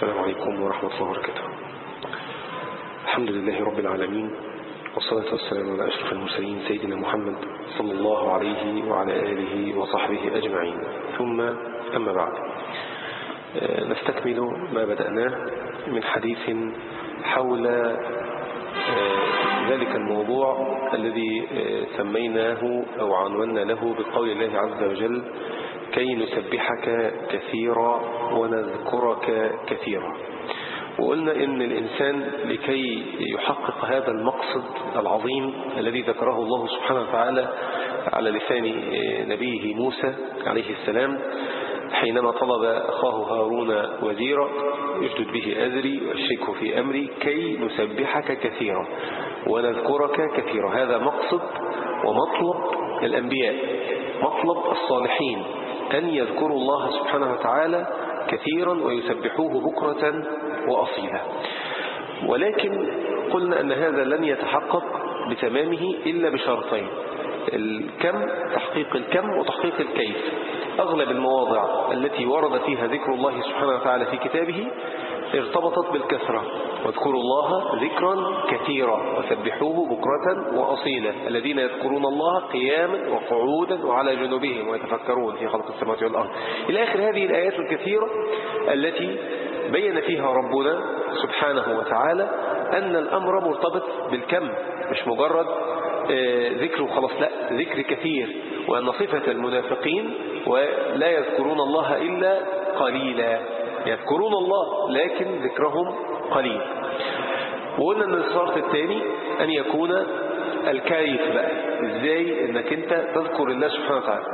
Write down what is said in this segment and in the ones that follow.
السلام عليكم ورحمة الله وبركاته الحمد لله رب العالمين والصلاة والسلام على أشرف المرسلين سيدنا محمد صلى الله عليه وعلى آله وصحبه أجمعين ثم أما بعد نستكمل ما بدأناه من حديث حول ذلك الموضوع الذي سميناه أو عنونا له بقول الله عز وجل كي نسبحك كثيرا ونذكرك كثيرا وقلنا إن الإنسان لكي يحقق هذا المقصد العظيم الذي ذكره الله سبحانه وتعالى على لسان نبيه موسى عليه السلام حينما طلب أخاه هارون وزيرا يشدد به أذري واشركه في أمري كي نسبحك كثيرا ونذكرك كثيرا هذا مقصد ومطلب الأنبياء مطلب الصالحين أن يذكروا الله سبحانه وتعالى كثيرا ويسبحوه بكرة وأصيلا ولكن قلنا أن هذا لن يتحقق بتمامه إلا بشرطين الكم تحقيق الكم وتحقيق الكيف أغلب المواضع التي ورد فيها ذكر الله سبحانه وتعالى في كتابه ارتبطت بالكثرة واذكروا الله ذكرا كثيرا وسبحوه بكرة وأصيلا الذين يذكرون الله قياما وقعودا وعلى جنوبهم ويتفكرون في خلق السماوات والأرض إلى آخر هذه الآيات الكثيرة التي بين فيها ربنا سبحانه وتعالى أن الأمر مرتبط بالكم مش مجرد ذكر وخلاص لا ذكر كثير وأن صفة المنافقين ولا يذكرون الله إلا قليلا يذكرون الله لكن ذكرهم قليل وقلنا أن الشرط الثاني أن يكون الكيف بقى إزاي أنك أنت تذكر الله سبحانه وتعالى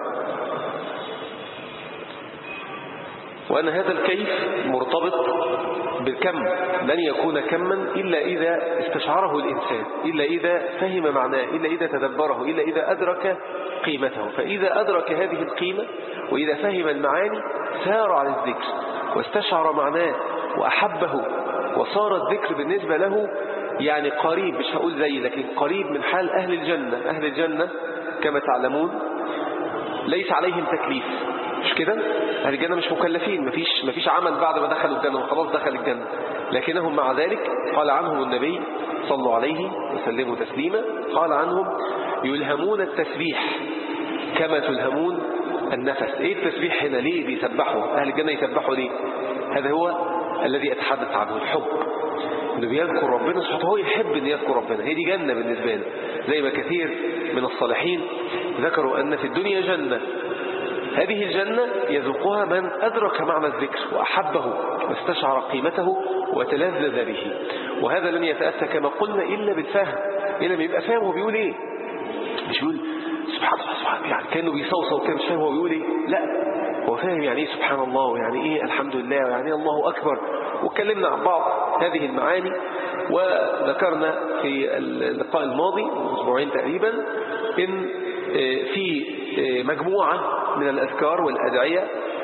وأن هذا الكيف مرتبط بالكم لن يكون كما إلا إذا استشعره الإنسان إلا إذا فهم معناه إلا إذا تدبره إلا إذا أدرك قيمته فإذا أدرك هذه القيمة وإذا فهم المعاني سار على الذكر واستشعر معناه وأحبه وصار الذكر بالنسبة له يعني قريب مش هقول زي لكن قريب من حال أهل الجنة أهل الجنة كما تعلمون ليس عليهم تكليف مش كده أهل الجنة مش مكلفين مفيش, مفيش عمل بعد ما دخلوا الجنة وخلاص دخل الجنة لكنهم مع ذلك قال عنهم النبي صلى عليه وسلموا تسليما قال عنهم يلهمون التسبيح كما تلهمون النفس ايه التسبيح هنا ليه بيسبحوا اهل الجنة يسبحوا ليه هذا هو الذي اتحدث عنه الحب انه بيذكر ربنا سبحانه هو يحب ان يذكر ربنا هي دي جنة بالنسبة له زي ما كثير من الصالحين ذكروا ان في الدنيا جنة هذه الجنة يذوقها من أدرك معنى الذكر وأحبه واستشعر قيمته وتلذذ به وهذا لن يتأتى كما قلنا إلا بالفهم إلا ما يبقى فاهم هو بيقول إيه مش بيقول سبحان الله سبحان الله يعني كأنه بيصوصو كده مش فاهم هو بيقول إيه لا هو فاهم يعني إيه سبحان الله ويعني إيه الحمد لله ويعني إيه الله أكبر واتكلمنا عن بعض هذه المعاني وذكرنا في اللقاء الماضي أسبوعين تقريبا إن في مجموعة من الأذكار والأدعية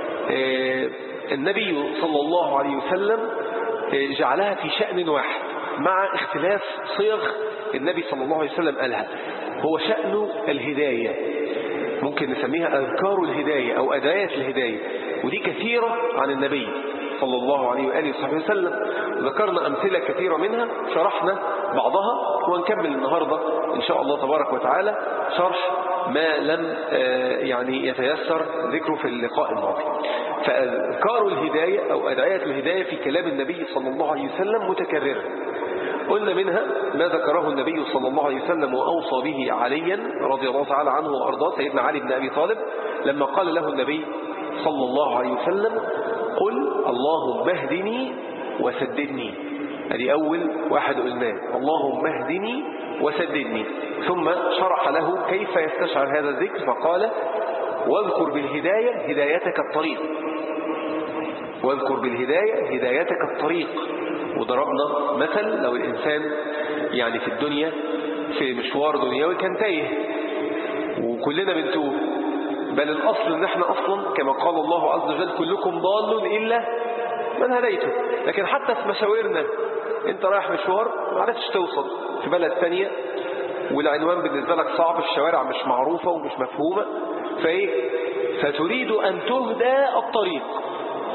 النبي صلى الله عليه وسلم جعلها في شأن واحد مع اختلاف صيغ النبي صلى الله عليه وسلم قالها هو شأن الهداية ممكن نسميها أذكار الهداية أو أدعية الهداية ودي كثيرة عن النبي صلى الله عليه وآله وصحبه وسلم ذكرنا أمثلة كثيرة منها شرحنا بعضها ونكمل النهاردة إن شاء الله تبارك وتعالى شرح ما لم يعني يتيسر ذكره في اللقاء الماضي فأذكار الهداية أو أدعية الهداية في كلام النبي صلى الله عليه وسلم متكررة قلنا منها ما ذكره النبي صلى الله عليه وسلم وأوصى به عليا رضي الله تعالى عنه وأرضاه سيدنا علي بن أبي طالب لما قال له النبي صلى الله عليه وسلم قل اللهم اهدني وسددني هذه أول واحد قلناه اللهم اهدني وسددني ثم شرح له كيف يستشعر هذا الذكر فقال واذكر بالهداية هدايتك الطريق واذكر بالهداية هدايتك الطريق وضربنا مثل لو الإنسان يعني في الدنيا في مشوار دنيوي كان تايه وكلنا بنتوه بل الأصل ان احنا أصلا كما قال الله عز وجل كلكم ضال إلا من هديته لكن حتى في مشاورنا انت رايح مشوار ما عرفتش توصل في بلد ثانية والعنوان بالنسبة لك صعب الشوارع مش معروفة ومش مفهومة فايه فتريد أن تهدى الطريق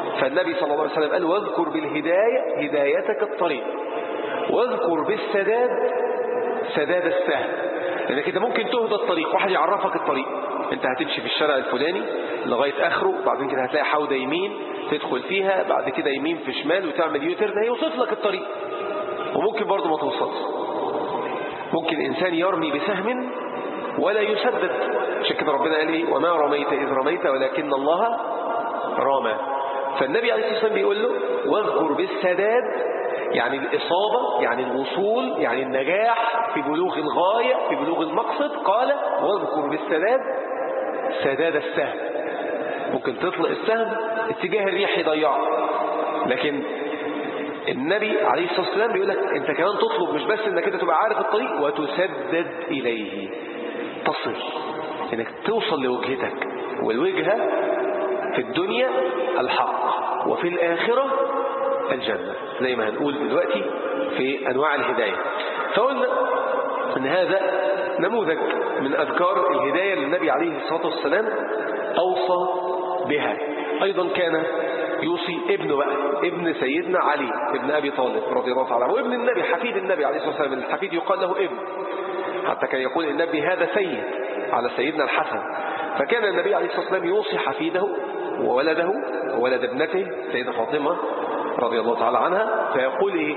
فالنبي صلى الله عليه وسلم قال واذكر بالهداية هدايتك الطريق واذكر بالسداد سداد السهل لأنك انت ممكن تهدى الطريق واحد يعرفك الطريق انت هتمشي في الشارع الفلاني لغاية اخره بعدين كده هتلاقي حوضة يمين تدخل فيها بعد كده يمين في شمال وتعمل يوتر ده هيوصف لك الطريق وممكن برضه ما توصلش ممكن انسان يرمي بسهم ولا يسدد عشان كده ربنا قال ايه وما رميت اذ رميت ولكن الله رمى فالنبي عليه الصلاه والسلام بيقول له واذكر بالسداد يعني الإصابة يعني الوصول يعني النجاح في بلوغ الغاية في بلوغ المقصد قال واذكر بالسداد سداد السهم ممكن تطلق السهم اتجاه الريح يضيعه لكن النبي عليه الصلاة والسلام بيقول لك انت كمان تطلب مش بس انك انت تبقى عارف الطريق وتسدد إليه تصل انك توصل لوجهتك والوجهة في الدنيا الحق وفي الآخرة الجنة زي ما هنقول دلوقتي في أنواع الهداية فقلنا أن هذا نموذج من أذكار الهداية للنبي عليه الصلاة والسلام أوصى بها أيضا كان يوصي ابنه بقى ابن سيدنا علي ابن أبي طالب رضي الله تعالى عنه وابن النبي حفيد النبي عليه الصلاة والسلام الحفيد يقال له ابن حتى كان يقول النبي هذا سيد على سيدنا الحسن فكان النبي عليه الصلاة والسلام يوصي حفيده وولده وولد ابنته سيدة فاطمة رضي الله تعالى عنها فيقول إيه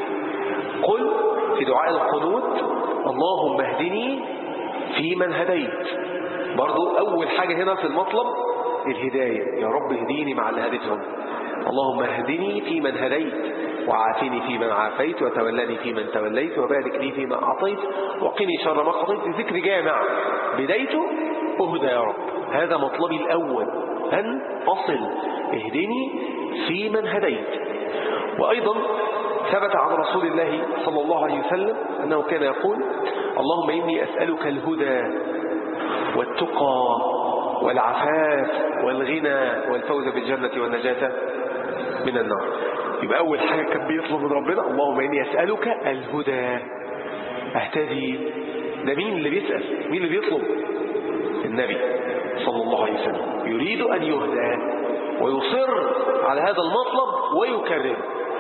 قل في دعاء القنوت اللهم اهدني في من هديت برضو أول حاجة هنا في المطلب الهداية يا رب اهديني مع اللي هديتهم اللهم اهدني في من هديت وعافني في من عافيت وتولني في من توليت وبارك لي فيما أعطيت وقني شر ما قضيت ذكر جامع بدايته اهدى يا رب هذا مطلبي الأول أن أصل اهدني في من هديت وأيضا ثبت عن رسول الله صلى الله عليه وسلم أنه كان يقول اللهم إني أسألك الهدى والتقى والعفاف والغنى والفوز بالجنة والنجاة من النار يبقى أول حاجة كان بيطلب من ربنا اللهم إني أسألك الهدى أهتدي ده مين اللي بيسأل مين اللي بيطلب النبي صلى الله عليه وسلم يريد أن يهدى ويصر على هذا المطلب ويكرره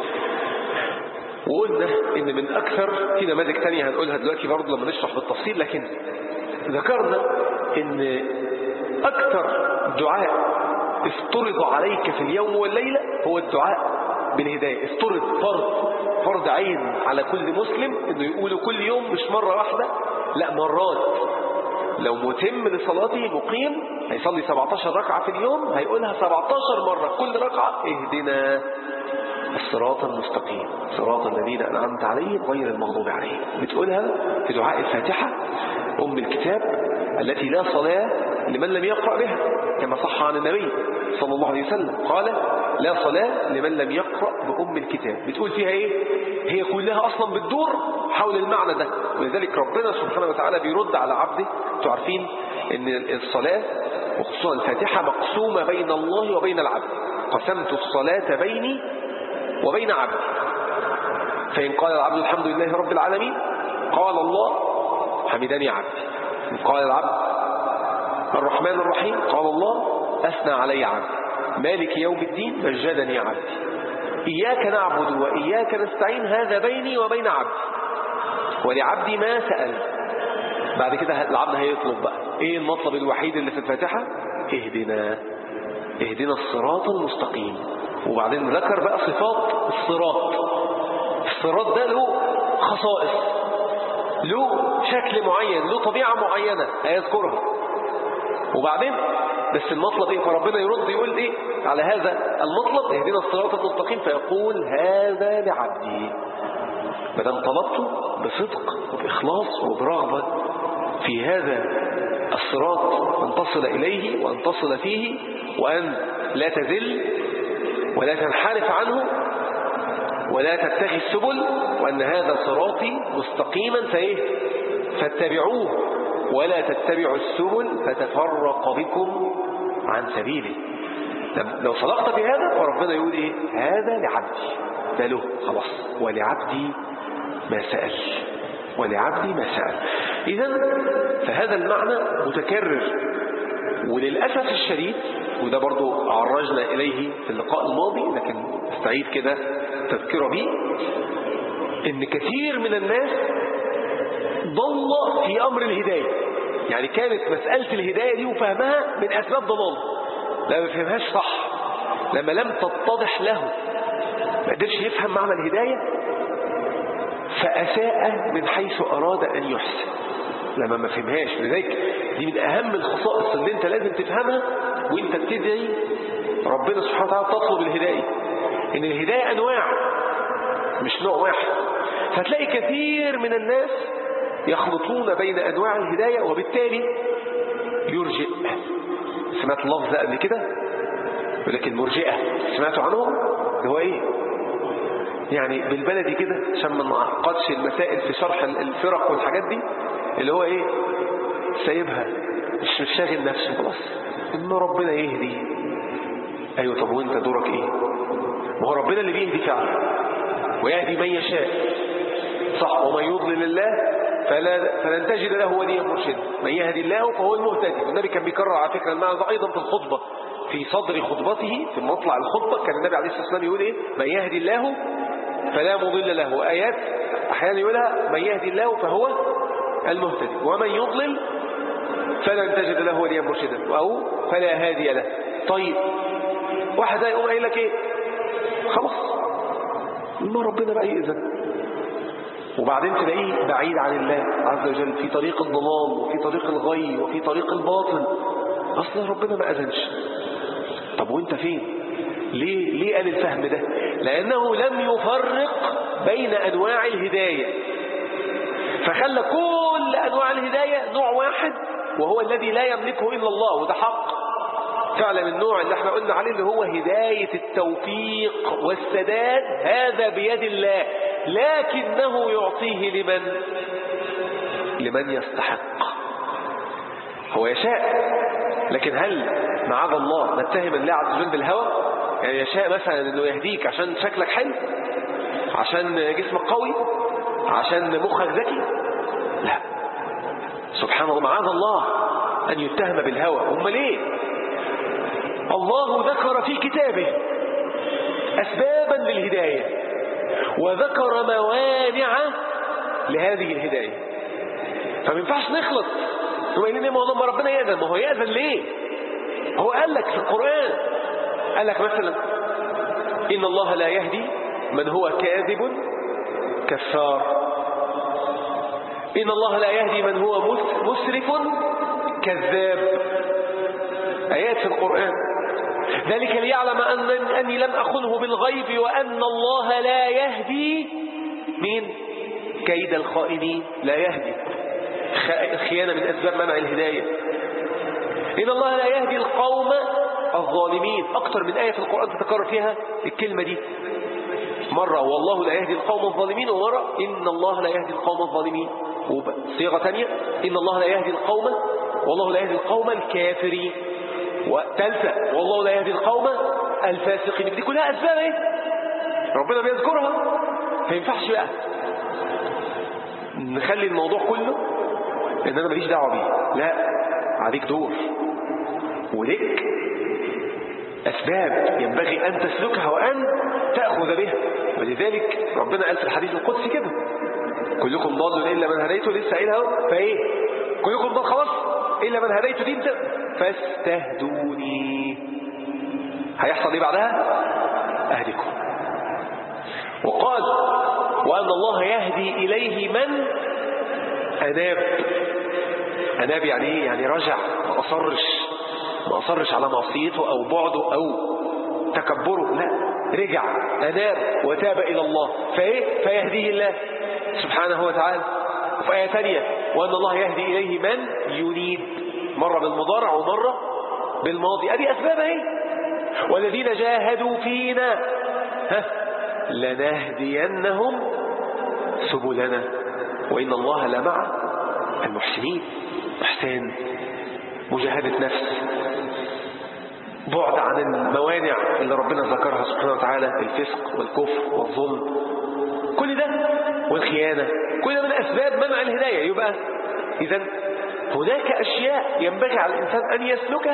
وقلنا ان من اكثر في نماذج تانية هنقولها دلوقتي برضه لما نشرح بالتفصيل لكن ذكرنا ان اكثر دعاء افترض عليك في اليوم والليلة هو الدعاء بالهداية افترض فرض فرض عين على كل مسلم انه يقوله كل يوم مش مرة واحدة لا مرات لو متم لصلاته مقيم هيصلي 17 ركعة في اليوم هيقولها 17 مرة كل ركعة اهدنا الصراط المستقيم صراط الذين أنعمت عليهم غير المغضوب عليهم بتقولها في دعاء الفاتحة أم الكتاب التي لا صلاة لمن لم يقرأ بها كما صح عن النبي صلى الله عليه وسلم قال لا صلاة لمن لم يقرأ بأم الكتاب بتقول فيها ايه هي كلها أصلا بتدور حول المعنى ده ولذلك ربنا سبحانه وتعالى بيرد على عبده تعرفين ان الصلاة وخصوصا الفاتحة مقسومة بين الله وبين العبد قسمت الصلاة بيني وبين عبدي فإن قال العبد الحمد لله رب العالمين قال الله حمدني عبدي إن قال العبد الرحمن الرحيم قال الله أثنى علي عبدي مالك يوم الدين مجدني عبدي إياك نعبد وإياك نستعين هذا بيني وبين عبدي ولعبدي ما سأل بعد كده العبد هيطلب بقى ايه المطلب الوحيد اللي في الفاتحة اهدنا اهدنا الصراط المستقيم وبعدين ذكر بقى صفات الصراط الصراط ده له خصائص له شكل معين له طبيعة معينة هيذكرها وبعدين بس المطلب ايه فربنا يرد يقول ايه على هذا المطلب اهدنا الصراط المستقيم فيقول هذا لعبدي مدام طلبته بصدق وبإخلاص وبرغبة في هذا الصراط أن تصل إليه وأن تصل فيه وأن لا تذل ولا تنحرف عنه ولا تتخذ السبل وأن هذا صراطي مستقيما فإيه فاتبعوه ولا تتبعوا السبل فتفرق بكم عن سبيله لو صدقت بهذا فربنا يقول إيه هذا لعبدي ده له خلاص ولعبدي ما سأل ولعبدي ما سأل إذا فهذا المعنى متكرر وللأسف الشديد وده برضو عرجنا إليه في اللقاء الماضي لكن استعيد كده تذكرة به إن كثير من الناس ضل في أمر الهداية يعني كانت مسألة الهداية دي وفهمها من أسباب ضلال لا ما فهمهاش صح لما لم تتضح له ما قدرش يفهم معنى الهداية فأساء من حيث أراد أن يحسن لما ما فهمهاش لذلك دي من أهم الخصائص اللي انت لازم تفهمها وانت بتدعي ربنا سبحانه وتعالى تطلب الهداية ان الهداية أنواع مش نوع واحد فتلاقي كثير من الناس يخلطون بين أنواع الهداية وبالتالي يرجئ سمعت اللفظ ده قبل كده ولكن مرجئة سمعتوا عنهم هو ايه يعني بالبلدي كده عشان ما نعقدش المسائل في شرح الفرق والحاجات دي اللي هو ايه سايبها مش مش شاغل نفسه خلاص ان ربنا يهدي ايوه طب وانت دورك ايه ما هو ربنا اللي بيهدي فعلا ويهدي من يشاء صح ومن يضلل الله فلا فلن تجد له وليا مرشدا من يهدي الله فهو المهتدي والنبي كان بيكرر على فكره المعنى ده ايضا في الخطبه في صدر خطبته في مطلع الخطبه كان النبي عليه الصلاه والسلام يقول ايه من يهدي الله فلا مضل له وايات احيانا يقولها من يهدي الله فهو المهتدي ومن يضلل فلن تجد له وليا مرشدا او فلا هادي له طيب واحد يقوم قايل لك ايه خلاص ما ربنا بقى يأذن وبعدين تلاقيه بعيد عن الله عز وجل في طريق الضلال وفي طريق الغي وفي طريق الباطل أصلا ربنا ما أذنش طب وانت فين ليه, ليه قال الفهم ده لأنه لم يفرق بين أنواع الهداية فخلى كل أنواع الهداية نوع واحد وهو الذي لا يملكه إلا الله وده حق فعلا النوع اللي احنا قلنا عليه اللي هو هداية التوفيق والسداد هذا بيد الله لكنه يعطيه لمن لمن يستحق هو يشاء لكن هل معاذ الله نتهم الله عز وجل بالهوى يعني يشاء مثلا انه يهديك عشان شكلك حلو عشان جسمك قوي عشان مخك ذكي لا سبحان الله معاذ الله ان يتهم بالهوى هم ليه الله ذكر في كتابه اسبابا للهدايه وذكر موانع لهذه الهداية فما ينفعش نخلط ثم قايلين ايه ما ربنا يأذن ما هو يأذن ليه هو قال لك في القرآن قال لك مثلا إن الله لا يهدي من هو كاذب كفار إن الله لا يهدي من هو مسرف كذاب آيات في القرآن ذلك ليعلم أن أني لم أخنه بالغيب وأن الله لا يهدي مين كيد الخائنين لا يهدي الخيانة من أسباب منع الهداية إن الله لا يهدي القوم الظالمين أكثر من آية في القرآن تتكرر فيها الكلمة دي مرة والله لا يهدي القوم الظالمين ومرة إن الله لا يهدي القوم الظالمين وصيغة ثانية إن الله لا يهدي القوم والله لا يهدي القوم الكافرين وثالثة والله لا يهدي القوم الفاسقين دي كلها أسباب ايه ربنا بيذكرها ما ينفعش بقى نخلي الموضوع كله ان انا ماليش دعوه بيه لا عليك دور ولك أسباب ينبغي أن تسلكها وأن تأخذ بها ولذلك ربنا قال في الحديث القدسي كده كلكم ضال إلا من هديته لسه قايلها فإيه كلكم ضال خلاص إلا من هديته دي انت فاستهدوني هيحصل ايه بعدها اهدكم وقال وأن الله يهدي إليه من أناب أناب يعني ايه يعني رجع ما أصرش ما أصرش على معصيته أو بعده أو تكبره لا رجع أناب وتاب إلى الله فإيه فيهديه الله سبحانه وتعالى وفي آية ثانية وأن الله يهدي إليه من ينيب مرة بالمضارع ومرة بالماضي أدي أسباب اهي والذين جاهدوا فينا ها لنهدينهم سبلنا وإن الله لمع المحسنين إحسان مجاهدة نفس بعد عن الموانع اللي ربنا ذكرها سبحانه وتعالى الفسق والكفر والظلم كل ده والخيانة كل ده من أسباب منع الهداية يبقى إذا هناك أشياء ينبغي على الإنسان أن يسلكها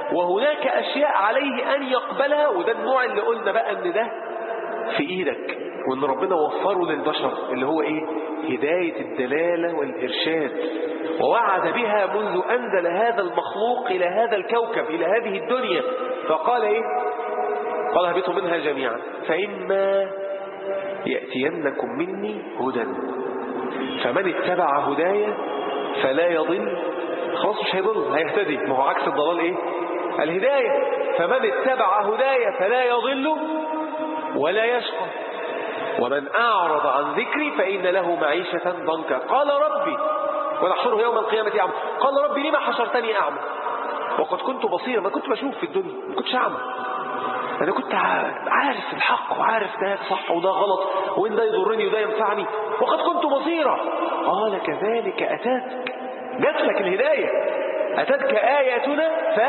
وهناك أشياء عليه أن يقبلها وده النوع اللي قلنا بقى أن ده في إيدك وأن ربنا وفره للبشر اللي هو إيه هداية الدلالة والإرشاد ووعد بها منذ أنزل هذا المخلوق إلى هذا الكوكب إلى هذه الدنيا فقال إيه قال اهبطوا منها جميعا فإما يأتينكم مني هدى فمن اتبع هدايا فلا يضل خلاص مش هيضل هيهتدي ما هو عكس الضلال ايه الهداية فمن اتبع هدايا فلا يضل ولا يشقى ومن أعرض عن ذكري فإن له معيشة ضنكا قال ربي ونحشره يوم القيامة أعمى قال ربي لما حشرتني أعمى وقد كنت بصيرا ما كنت بشوف في الدنيا ما كنتش أعمى أنا كنت عارف الحق وعارف ده صح وده غلط وإن ده يضرني وده ينفعني وقد كنت بصيرا قال كذلك أتاتك جات لك الهداية أتتك آياتنا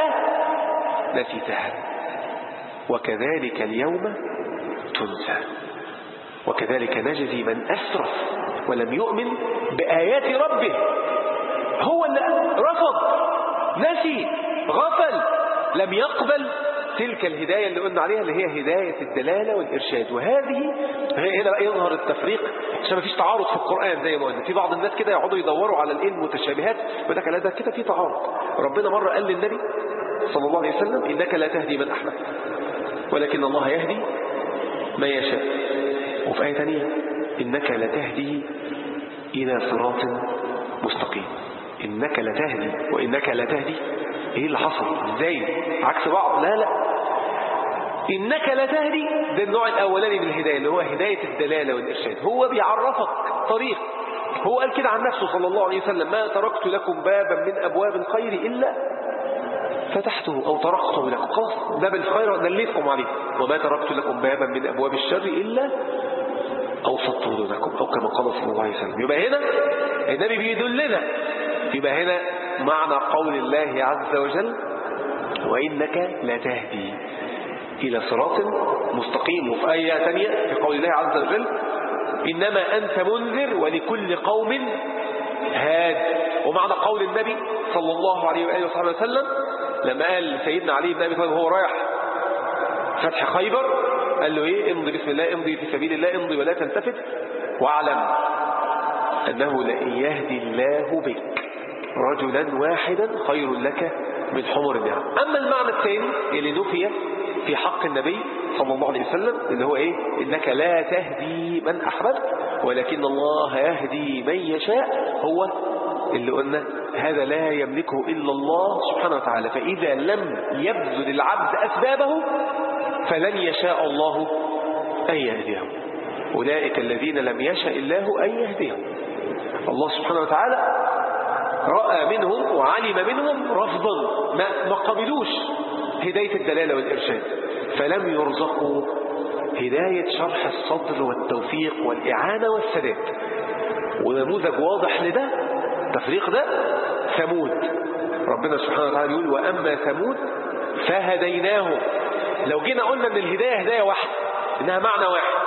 فنسيتها وكذلك اليوم تنسى وكذلك نجزي من أسرف ولم يؤمن بآيات ربه هو اللي رفض نسي غفل لم يقبل تلك الهداية اللي قلنا عليها اللي هي هداية الدلالة والإرشاد وهذه هنا بقى يظهر التفريق عشان ما فيش تعارض في القرآن زي ما قلنا في بعض الناس كده يقعدوا يدوروا على الإيه المتشابهات يقول لك لا ده كده في تعارض ربنا مرة قال للنبي صلى الله عليه وسلم إنك لا تهدي من أحببت ولكن الله يهدي ما يشاء وفي آية ثانية إنك لا تهدي إلى صراط مستقيم إنك لا تهدي وإنك لا تهدي إيه اللي حصل إزاي عكس بعض لا لا إنك لا تهدي ده النوع الأولاني من الهداية اللي هو هداية الدلالة والإرشاد هو بيعرفك طريق هو قال كده عن نفسه صلى الله عليه وسلم ما تركت لكم بابا من أبواب الخير إلا فتحته أو طرقته لكم خلاص باب الخير دليتكم عليه وما تركت لكم بابا من أبواب الشر إلا أوسطته لكم أو كما قال صلى الله عليه وسلم يبقى هنا النبي بيدلنا يبقى هنا معنى قول الله عز وجل وإنك لا تهدي إلى صراط مستقيم وفي آية ثانية في قول الله عز وجل إنما أنت منذر ولكل قوم هاد ومعنى قول النبي صلى الله عليه وآله وصحبه وسلم لما قال سيدنا علي بن أبي طالب وهو رايح فتح خيبر قال له إيه امضي بسم الله امضي في سبيل الله امضي ولا تلتفت واعلم أنه لئن يهدي الله بك رجلا واحدا خير لك من حمر النعم أما المعنى الثاني اللي نفي في حق النبي صلى الله عليه وسلم اللي هو إيه إنك لا تهدي من أحببت ولكن الله يهدي من يشاء هو اللي قلنا هذا لا يملكه إلا الله سبحانه وتعالى فإذا لم يبذل العبد أسبابه فلن يشاء الله أن يهديهم أولئك الذين لم يشاء الله أن يهديهم الله سبحانه وتعالى رأى منهم وعلم منهم رفضا ما, ما قبلوش هداية الدلالة والإرشاد فلم يرزقوا هداية شرح الصدر والتوفيق والإعانة والسداد ونموذج واضح لده التفريق ده ثمود ربنا سبحانه وتعالى يقول وأما ثمود فهديناه لو جينا قلنا ان الهداية هداية واحدة انها معنى واحد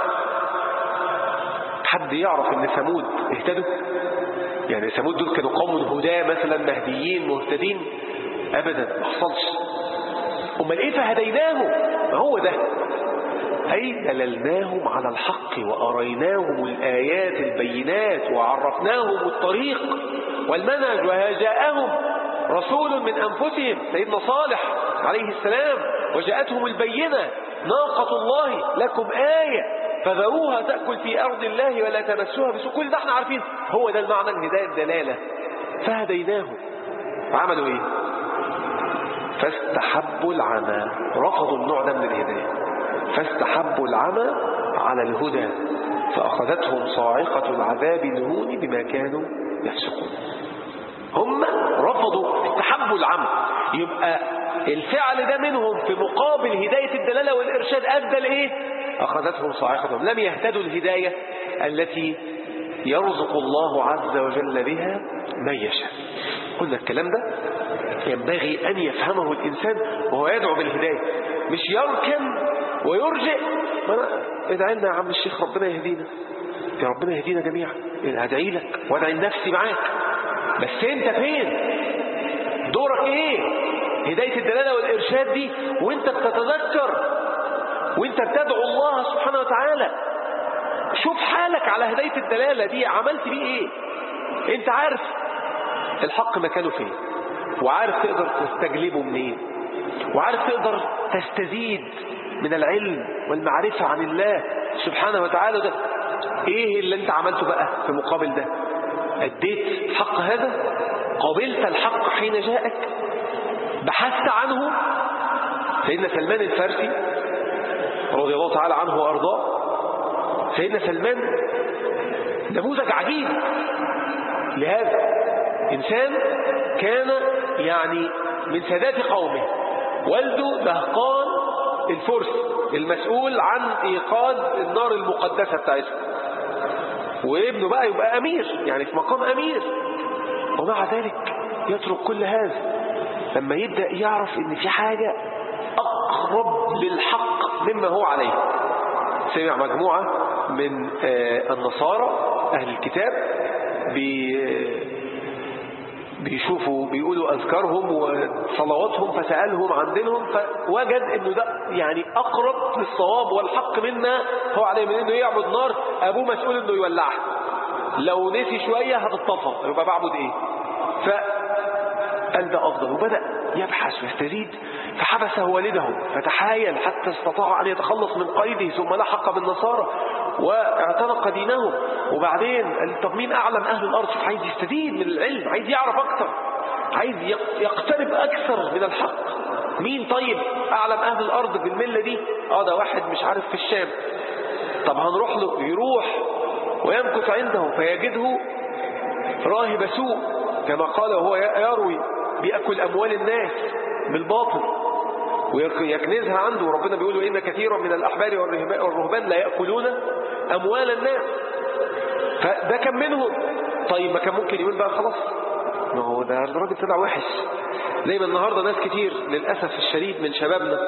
حد يعرف ان ثمود اهتدوا يعني ثمود دول كانوا قوم هداة مثلا مهديين مهتدين ابدا ما حصلش امال ايه فهديناه ما هو ده أي دللناهم على الحق وأريناهم الآيات البينات وعرفناهم الطريق والمنهج وجاءهم رسول من أنفسهم سيدنا صالح عليه السلام وجاءتهم البينة ناقة الله لكم آية فذروها تأكل في أرض الله ولا تمسوها بسوء كل ده احنا عارفين هو ده المعنى الهداية الدلالة فهديناهم عملوا ايه فاستحبوا العمى رفضوا النوع ده من الهداية فاستحبوا العمى على الهدى فأخذتهم صاعقة العذاب الهون بما كانوا يفسقون هم رفضوا استحبوا العمى يبقى الفعل ده منهم في مقابل هداية الدلالة والإرشاد أدى لإيه أخذتهم صاعقتهم لم يهتدوا الهداية التي يرزق الله عز وجل بها من يشاء قلنا الكلام ده ينبغي أن يفهمه الإنسان وهو يدعو بالهداية مش يركن ويرجئ ادعي لنا يا عم الشيخ ربنا يهدينا يا ربنا يهدينا جميعا ادعي لك وادعي لنفسي معاك بس انت فين دورك ايه هداية الدلالة والإرشاد دي وانت بتتذكر وانت بتدعو الله سبحانه وتعالى شوف حالك على هداية الدلالة دي عملت بيه ايه انت عارف الحق مكانه فين وعارف تقدر تستجلبه منين وعارف تقدر تستزيد من العلم والمعرفة عن الله سبحانه وتعالى ده ايه اللي انت عملته بقى في مقابل ده اديت الحق هذا قبلت الحق حين جاءك بحثت عنه سيدنا سلمان الفارسي رضي الله تعالى عنه وارضاه سيدنا سلمان نموذج عجيب لهذا إنسان كان يعني من سادات قومه والده دهقان الفرس المسؤول عن إيقاد النار المقدسة بتاعتهم وابنه بقى يبقى أمير يعني في مقام أمير ومع ذلك يترك كل هذا لما يبدأ يعرف ان في حاجة أقرب للحق مما هو عليه سمع مجموعة من النصارى أهل الكتاب بيشوفوا بيقولوا أذكارهم وصلواتهم فسألهم عن دينهم فوجد أنه ده يعني أقرب للصواب والحق منا هو عليه من أنه يعبد نار أبوه مسؤول أنه يولعها لو نسي شوية هتطفى يبقى بعبد إيه فقال ده أفضل وبدأ يبحث ويستزيد فحبس والده فتحايل حتى استطاع أن يتخلص من قيده ثم لحق بالنصارى واعتنق دينه وبعدين قال طب مين أعلم أهل الأرض شوف عايز يستزيد من العلم عايز يعرف أكثر عايز يقترب أكثر من الحق مين طيب أعلم أهل الأرض بالملة دي اه ده واحد مش عارف في الشام طب هنروح له يروح ويمكث عنده فيجده راهب سوء كما قال وهو يروي بيأكل أموال الناس بالباطل ويكنزها عنده وربنا بيقول إن كثيرا من الأحبار والرهبان لا يأكلون أموال الناس فده كان منهم طيب ما كان ممكن يقول بقى خلاص ما هو ده الراجل طلع وحش زي ما النهاردة ناس كتير للأسف الشديد من شبابنا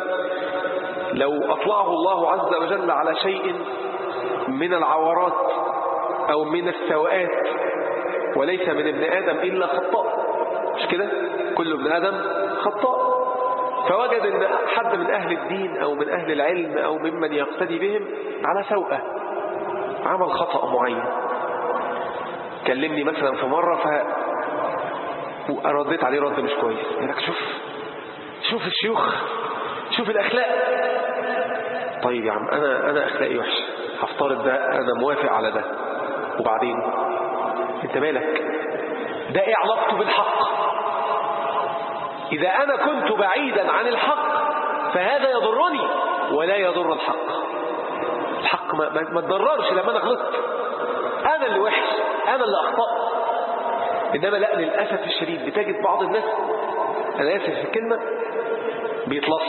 لو أطلعه الله عز وجل على شيء من العورات أو من السوءات وليس من ابن آدم إلا خطاء مش كده كل ابن آدم خطاء فوجد ان حد من أهل الدين أو من أهل العلم أو ممن يقتدي بهم على سوءة عمل خطأ معين كلمني مثلا في مرة ف ورديت عليه رد مش كويس لك شوف شوف الشيوخ شوف الأخلاق طيب يا عم أنا, أنا أخلاقي وحش هفترض ده أنا موافق على ده وبعدين انت مالك ده ايه علاقته بالحق إذا أنا كنت بعيدا عن الحق فهذا يضرني ولا يضر الحق الحق ما, ما, ما تضررش لما أنا غلطت أنا اللي وحش أنا اللي أخطأت إنما لا للأسف الشديد بتجد بعض الناس أنا آسف في الكلمة بيتلص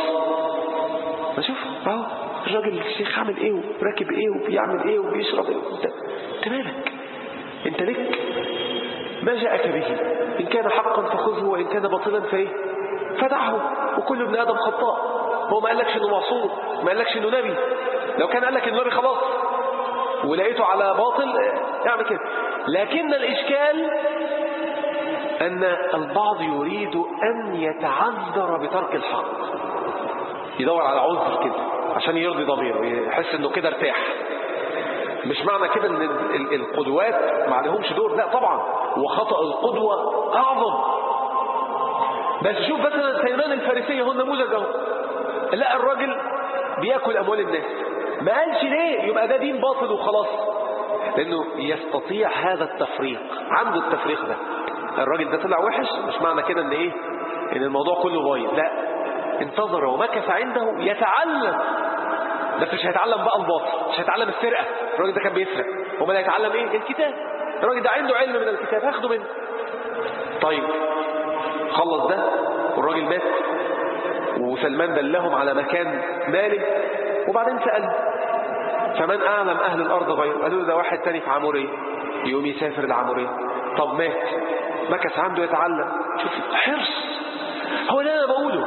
ما شوف اهو الراجل الشيخ عامل ايه وراكب ايه وبيعمل ايه وبيشرب ايه انت, انت مالك انت لك ما جاءك به إن كان حقا فخذه وإن كان باطلا فإيه فدعه وكل ابن آدم خطاء هو ما قالكش إنه معصوم ما قالكش إنه نبي لو كان قالك إنه نبي خلاص ولقيته على باطل اعمل كده لكن الإشكال أن البعض يريد أن يتعذر بترك الحق يدور على عذر كده عشان يرضي ضميره يحس إنه كده ارتاح مش معنى كده ان القدوات ما عليهمش دور لا طبعا وخطأ القدوة اعظم بس شوف مثلا سلمان الفارسية هو النموذج اهو لا الراجل بياكل اموال الناس ما قالش ليه يبقى ده دين باطل وخلاص لانه يستطيع هذا التفريق عنده التفريق ده الراجل ده طلع وحش مش معنى كده ان ايه ان الموضوع كله بايظ لا انتظر ومكث عنده يتعلم بس مش هيتعلم بقى الباطل مش هيتعلم السرقة الراجل ده كان بيسرق امال هيتعلم ايه الكتاب الراجل ده عنده علم من الكتاب هاخده منه طيب خلص ده والراجل مات وسلمان دلهم على مكان ماله وبعدين سأل فمن أعلم أهل الأرض غيره قالوا له ده واحد تاني في عمورية يقوم يسافر العمورية طب مات مكث عنده يتعلم شوف حرص هو ده أنا بقوله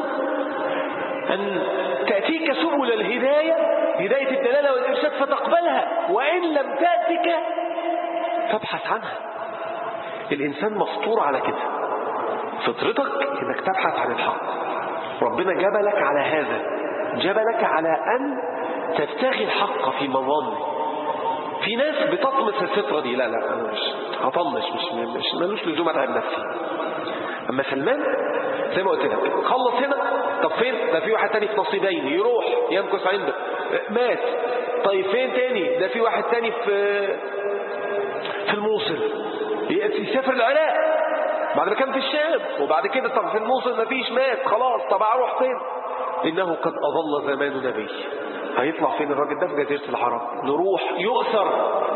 أن تأتيك سبل الهداية هداية الدلالة والإرشاد فتقبلها وإن لم تأتك فابحث عنها الإنسان مفطور على كده فطرتك انك تبحث عن الحق ربنا جبلك على هذا جبلك على ان تبتغي الحق في مظن في ناس بتطمس الفطرة دي لا لا انا مش هطنش مش مش ملوش لزوم اتعب نفسي اما سلمان زي ما قلت لك خلص هنا طب فين ده في واحد تاني في نصيبين يروح يمكث عنده مات طيب فين تاني ده في واحد تاني في في الموصل يسافر العراق بعد ما كان في الشام وبعد كده طب في الموصل مفيش مات خلاص طب اروح فين انه قد اظل زمان نبي هيطلع فين الراجل ده في جزيرة العرب نروح يؤثر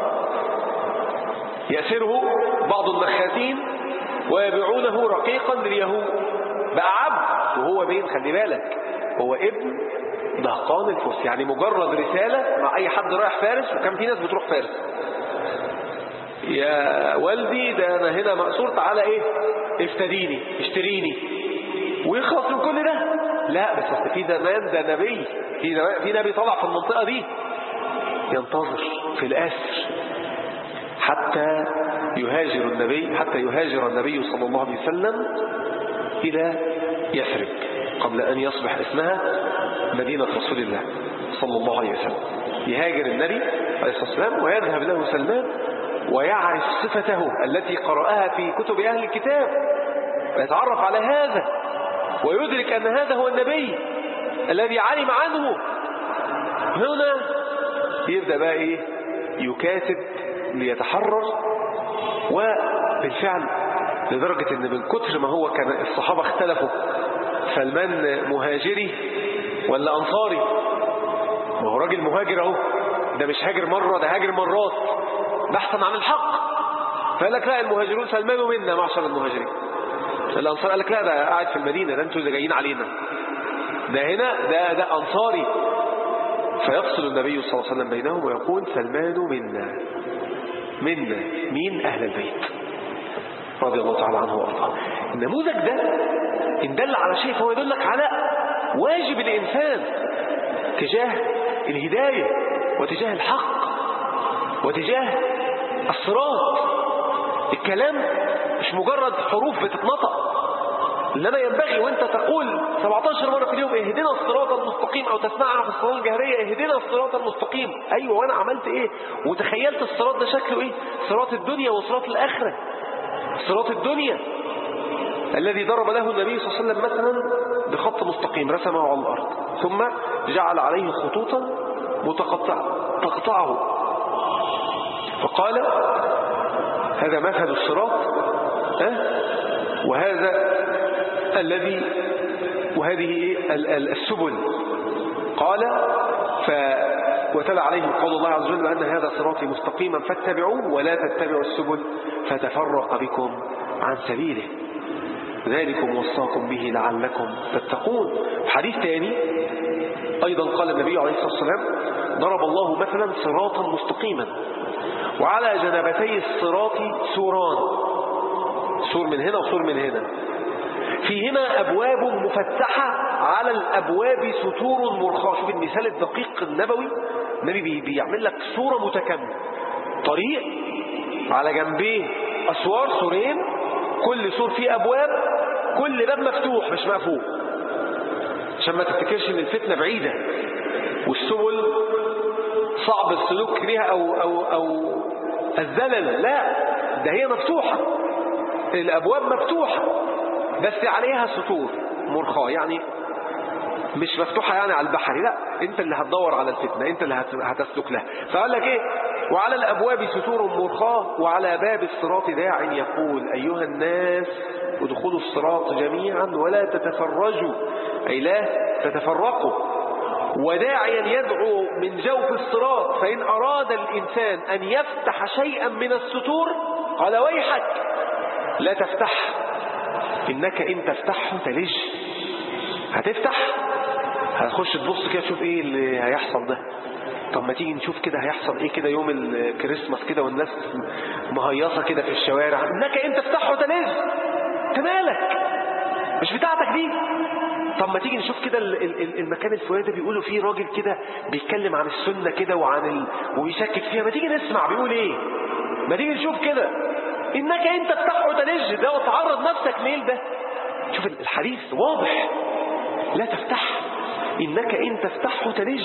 يأسره بعض النخاتين ويبيعونه رقيقا لليهود بقى عبد وهو مين خلي بالك هو ابن دهقان الفرس يعني مجرد رسالة مع أي حد رايح فارس وكان في ناس بتروح فارس يا والدي ده أنا هنا مأسور تعالى إيه افتديني اشتريني ويخلص من كل ده لا بس أصل في زمان ده نبي في في نبي طلع في المنطقة دي ينتظر في الأسر حتى يهاجر النبي حتى يهاجر النبي صلى الله عليه وسلم إلى يثرب قبل أن يصبح اسمها مدينة رسول الله صلى الله عليه وسلم يهاجر النبي عليه الصلاة والسلام ويذهب له سلمان ويعرف صفته التي قرأها في كتب أهل الكتاب ويتعرف على هذا ويدرك أن هذا هو النبي الذي علم عنه هنا يبدأ بقى إيه يكاتب ليتحرر وبالفعل لدرجة ان من كتر ما هو كان الصحابة اختلفوا سلمان مهاجري ولا انصاري ما هو راجل مهاجر اهو ده مش هاجر مرة ده هاجر مرات بحثا عن الحق فقال لك لا المهاجرون سلمان منا معشر المهاجرين الانصار قال لك لا ده قاعد في المدينة ده انتوا اللي جايين علينا ده هنا ده ده انصاري فيفصل النبي صلى الله عليه وسلم بينهم ويقول سلمان منا منا مين أهل البيت رضي الله تعالى عنه وأرضاه النموذج ده إن دل على شيء فهو يدلك على واجب الإنسان تجاه الهداية وتجاه الحق وتجاه الصراط الكلام مش مجرد حروف بتتنطق إنما ينبغي وانت تقول 17 مرة في اليوم اهدنا الصراط المستقيم او تسمعها في الصلاة الجهرية اهدنا الصراط المستقيم ايوه وانا عملت ايه وتخيلت الصراط ده شكله ايه صراط الدنيا وصراط الاخرة صراط الدنيا الذي ضرب له النبي صلى الله عليه وسلم مثلا بخط مستقيم رسمه على الارض ثم جعل عليه خطوطا متقطعة تقطعه فقال هذا مثل الصراط أه؟ وهذا الذي وهذه السبل قال ف وتلا عليهم قول الله عز وجل أن هذا صراطي مستقيما فاتبعوه ولا تتبعوا السبل فتفرق بكم عن سبيله ذلكم وصاكم به لعلكم تتقون حديث ثاني أيضا قال النبي عليه الصلاة والسلام ضرب الله مثلا صراطا مستقيما وعلى جنبتي الصراط سوران سور من هنا وسور من هنا فيهما أبواب مفتحة على الأبواب ستور مرخاة شوف المثال الدقيق النبوي النبي بيعمل لك صورة متكاملة طريق على جنبيه أسوار سورين كل سور فيه أبواب كل باب مفتوح مش مقفول عشان ما تفتكرش ان الفتنة بعيدة والسبل صعب السلوك فيها أو, أو, أو الزلل لا ده هي مفتوحة الأبواب مفتوحة بس عليها سطور مرخاة يعني مش مفتوحة يعني على البحر لا انت اللي هتدور على الفتنة انت اللي هتسلك لها فقال لك ايه وعلى الابواب ستور مرخاة وعلى باب الصراط داع يقول ايها الناس ادخلوا الصراط جميعا ولا تتفرجوا اي لا تتفرقوا وداعيا يدعو من جوف الصراط فإن أراد الإنسان أن يفتح شيئا من الستور قال ويحك لا تفتح إنك إن تفتحه تلج هتفتح هتخش تبص كده تشوف إيه اللي هيحصل ده طب ما تيجي نشوف كده هيحصل إيه كده يوم الكريسماس كده والناس مهيصة كده في الشوارع إنك إن تفتحه تلج أنت مالك مش بتاعتك دي طب ما تيجي نشوف كده المكان الفلاني ده بيقولوا فيه راجل كده بيتكلم عن السنة كده وعن ال... وبيشكك فيها ما تيجي نسمع بيقول ايه ما تيجي نشوف كده انك انت تفتحه تلج ده وتعرض نفسك ليه ده شوف الحديث واضح لا تفتح إنك إن تفتحه تلج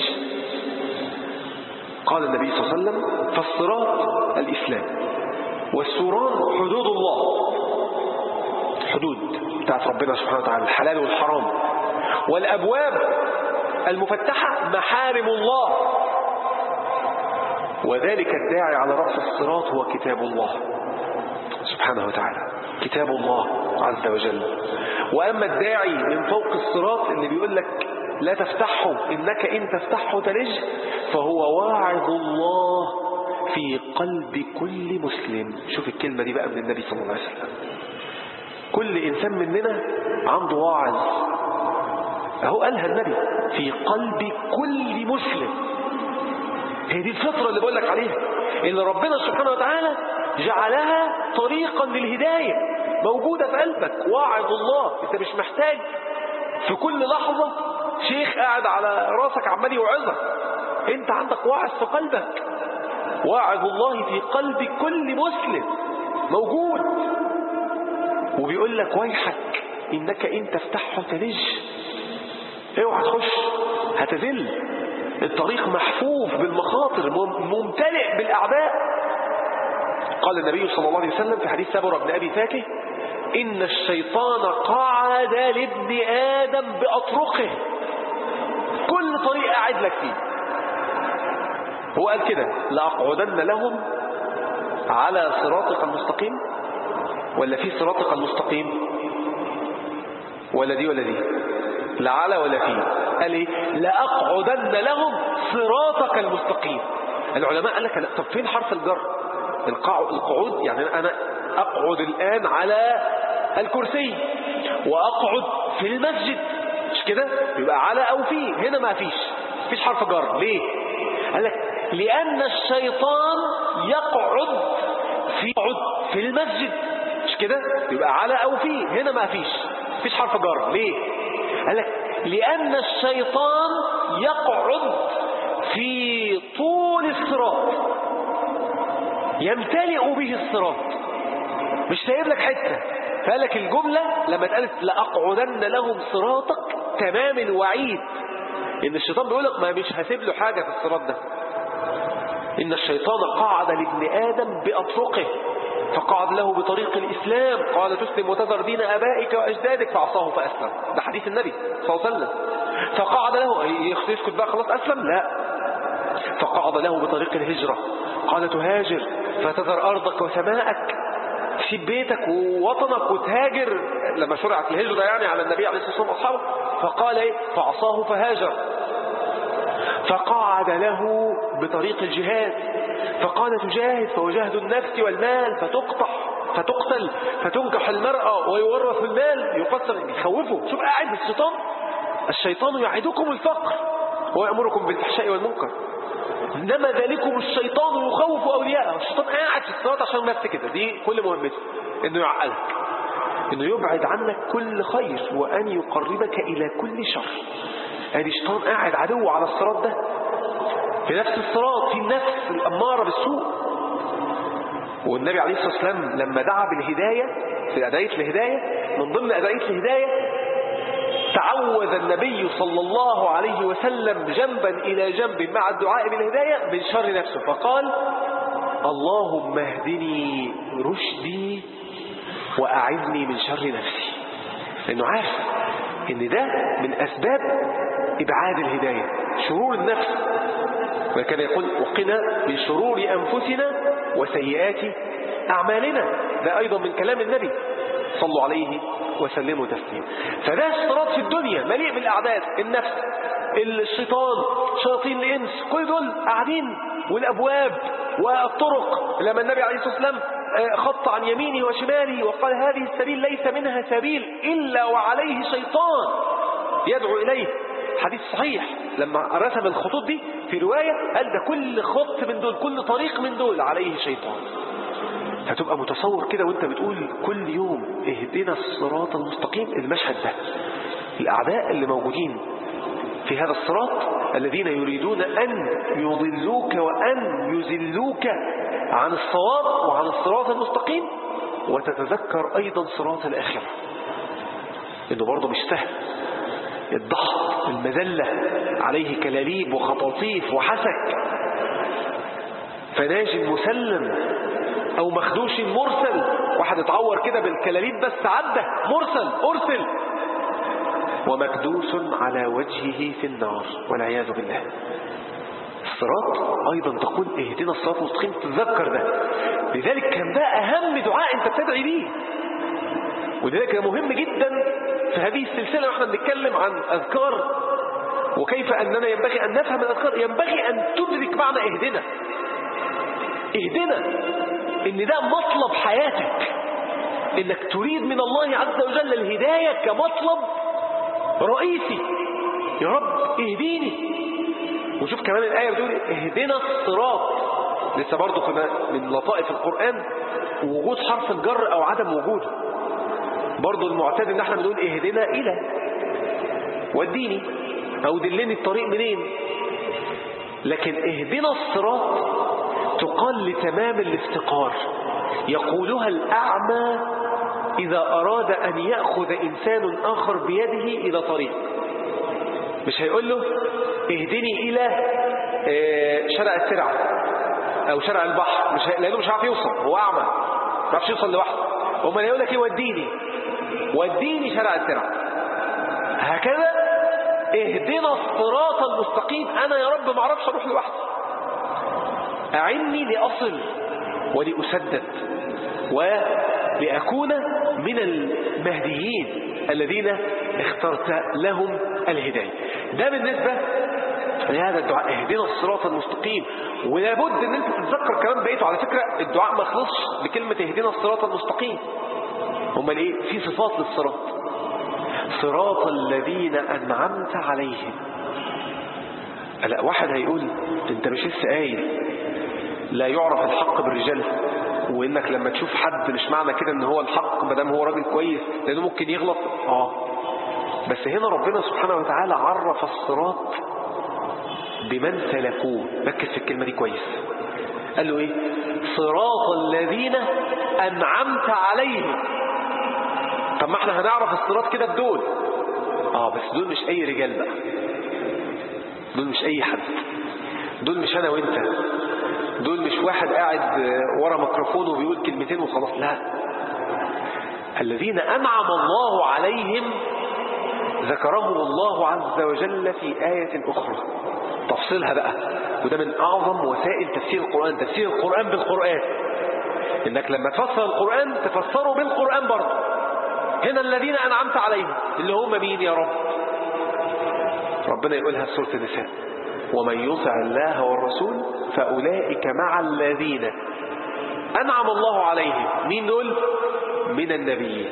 قال النبي صلى الله عليه وسلم فالصراط الإسلام والسوران حدود الله حدود بتاعت ربنا سبحانه وتعالى الحلال والحرام والأبواب المفتحة محارم الله وذلك الداعي على رأس الصراط هو كتاب الله سبحانه وتعالى كتاب الله عز وجل وأما الداعي من فوق الصراط اللي بيقول لك لا تفتحه إنك إن تفتحه تلج فهو واعظ الله في قلب كل مسلم شوف الكلمة دي بقى من النبي صلى الله عليه وسلم كل إنسان مننا عنده واعظ أهو قالها النبي في قلب كل مسلم هي دي الفطرة اللي بقول لك عليها اللي ربنا سبحانه وتعالى جعلها طريقا للهداية موجودة في قلبك واعظ الله انت مش محتاج في كل لحظة شيخ قاعد على راسك عمال يوعظك انت عندك واعظ في قلبك واعظ الله في قلب كل مسلم موجود وبيقول لك ويحك انك ان تفتحه تلج اوعى تخش هتذل الطريق محفوف بالمخاطر ممتلئ بالاعداء قال النبي صلى الله عليه وسلم في حديث سبر بن ابي فاكه ان الشيطان قعد لابن ادم باطرقه كل طريق قاعد لك فيه هو قال كده لاقعدن لهم على صراطك المستقيم ولا في صراطك المستقيم ولا دي ولا دي لا على ولا في قال ايه لاقعدن لهم صراطك المستقيم العلماء قال لك طب فين حرف الجر القعود يعني انا اقعد الان على الكرسي واقعد في المسجد مش كده يبقى على او في هنا ما فيش فيش حرف جر ليه قال لك لان الشيطان يقعد في يقعد في المسجد مش كده يبقى على او في هنا ما فيش فيش حرف جر ليه قال لك لان الشيطان يقعد في طول الصراط يمتلئ به الصراط مش سايب لك حته فقال لك الجمله لما اتقالت لاقعدن لهم صراطك تمام الوعيد ان الشيطان بيقول لك ما مش هسيب له حاجه في الصراط ده ان الشيطان قعد لابن ادم باطرقه فقعد له بطريق الإسلام قال تسلم وتذر دين أبائك وأجدادك فعصاه فأسلم ده حديث النبي صلى الله عليه وسلم فقعد له يسكت بقى خلاص أسلم لا فقعد له بطريق الهجرة قال تهاجر فتذر أرضك وسماءك تسيب بيتك ووطنك وتهاجر لما شرعت الهجرة يعني على النبي عليه الصلاة والسلام أصحابه فقال ايه فعصاه فهاجر فقعد له بطريق الجهاد فقال تجاهد فوجهد النفس والمال فتقطع فتقتل فتنكح المرأة ويورث المال يقسم يخوفه شوف قاعد الشيطان الشيطان يعدكم الفقر ويأمركم بالفحشاء والمنكر إنما ذلكم الشيطان يخوف أولياءه الشيطان قاعد في الصلاة عشان بس كده دي كل مهمته إنه يعقلك إنه يبعد عنك كل خير وأن يقربك إلى كل شر ادي شيطان قاعد عدو على الصراط ده في نفس الصراط في النفس الأمارة بالسوء والنبي عليه الصلاة والسلام لما دعا بالهداية في أداية الهداية من ضمن أداية الهداية تعوذ النبي صلى الله عليه وسلم جنبا إلى جنب مع الدعاء بالهداية من شر نفسه فقال اللهم اهدني رشدي وأعذني من شر نفسي لأنه عارف ان ده من أسباب إبعاد الهداية شرور النفس وكان يقول وقنا من شرور أنفسنا وسيئات أعمالنا ده أيضا من كلام النبي صلوا عليه وسلموا تسليما فده الصراط في الدنيا مليء بالأعداد النفس الشيطان شياطين الإنس كل دول قاعدين والأبواب والطرق لما النبي عليه الصلاة والسلام خط عن يمينه وشماله وقال هذه السبيل ليس منها سبيل إلا وعليه شيطان يدعو إليه حديث صحيح لما رسم الخطوط دي في رواية قال ده كل خط من دول كل طريق من دول عليه شيطان هتبقى متصور كده وانت بتقول كل يوم اهدنا الصراط المستقيم المشهد ده الأعداء اللي موجودين في هذا الصراط الذين يريدون أن يضلوك وأن يزلوك عن الصواب وعن الصراط المستقيم وتتذكر أيضا صراط الآخرة انه برضه مش سهل الضغط المذلة عليه كلاليب وخطاطيف وحسك فناج مسلم او مخدوش مرسل واحد اتعور كده بالكلاليب بس عدى مرسل ارسل ومكدوس على وجهه في النار والعياذ بالله الصراط أيضا تقول اهدنا الصراط المستقيم تتذكر ده لذلك كان ده أهم دعاء أنت بتدعي بيه ولذلك مهم جدا في هذه السلسلة واحنا بنتكلم عن أذكار وكيف أننا ينبغي أن نفهم الأذكار ينبغي أن تدرك معنى اهدنا اهدنا ان ده مطلب حياتك انك تريد من الله عز وجل الهداية كمطلب رئيسي يا رب اهديني وشوف كمان الآية بتقول اهدنا الصراط لسه برضه كنا من لطائف القرآن وجود حرف الجر أو عدم وجوده برضه المعتاد ان احنا بنقول اهدنا إلى وديني أو دلني الطريق منين لكن اهدنا الصراط تقال لتمام الافتقار يقولها الأعمى إذا أراد أن يأخذ إنسان آخر بيده إلى طريق مش هيقول له اهدني إلى شرع السرعة أو شرع البحر مش هي... لأنه مش عارف يوصل هو أعمى ما عارفش يوصل لوحده وما يقول لك ايه وديني وديني شرع السرعة هكذا اهدنا الصراط المستقيم أنا يا رب ما اعرفش أروح لوحدي أعني لأصل ولأسدد ولأكون من المهديين الذين اخترت لهم الهداية ده بالنسبة لهذا الدعاء اهدنا الصراط المستقيم ولابد ان انت تتذكر كمان بقيته على فكرة الدعاء ما خلصش بكلمة اهدنا الصراط المستقيم هم الايه في صفات للصراط صراط الذين أنعمت عليهم لا واحد هيقول انت مش لسه قايل لا يعرف الحق بالرجال وانك لما تشوف حد مش معنى كده ان هو الحق ما دام هو راجل كويس لانه ممكن يغلط اه بس هنا ربنا سبحانه وتعالى عرف الصراط بمن سلكوه ركز في الكلمة دي كويس قال له ايه صراط الذين انعمت عليهم طب ما احنا هنعرف الصراط كده بدول اه بس دول مش اي رجال بقى دول مش اي حد دول مش انا وانت دول مش واحد قاعد ورا ميكروفون وبيقول كلمتين وخلاص لا الذين أنعم الله عليهم ذكرهم الله عز وجل في آية أخرى تفصيلها بقى وده من أعظم وسائل تفسير القرآن تفسير القرآن بالقرآن إنك لما تفسر القرآن تفسره بالقرآن برضه هنا الذين أنعمت عليهم اللي هم مين يا رب ربنا يقولها في سورة النساء ومن يطع الله والرسول فأولئك مع الذين أنعم الله عليهم مين دول من النبيين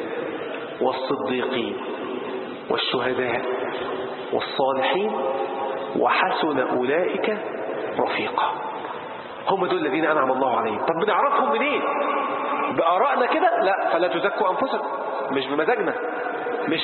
والصديقين والشهداء والصالحين وحسن أولئك رفيقا هم دول الذين أنعم الله عليهم طب بنعرفهم منين بآرائنا كده لا فلا تزكوا أنفسكم مش بمزاجنا مش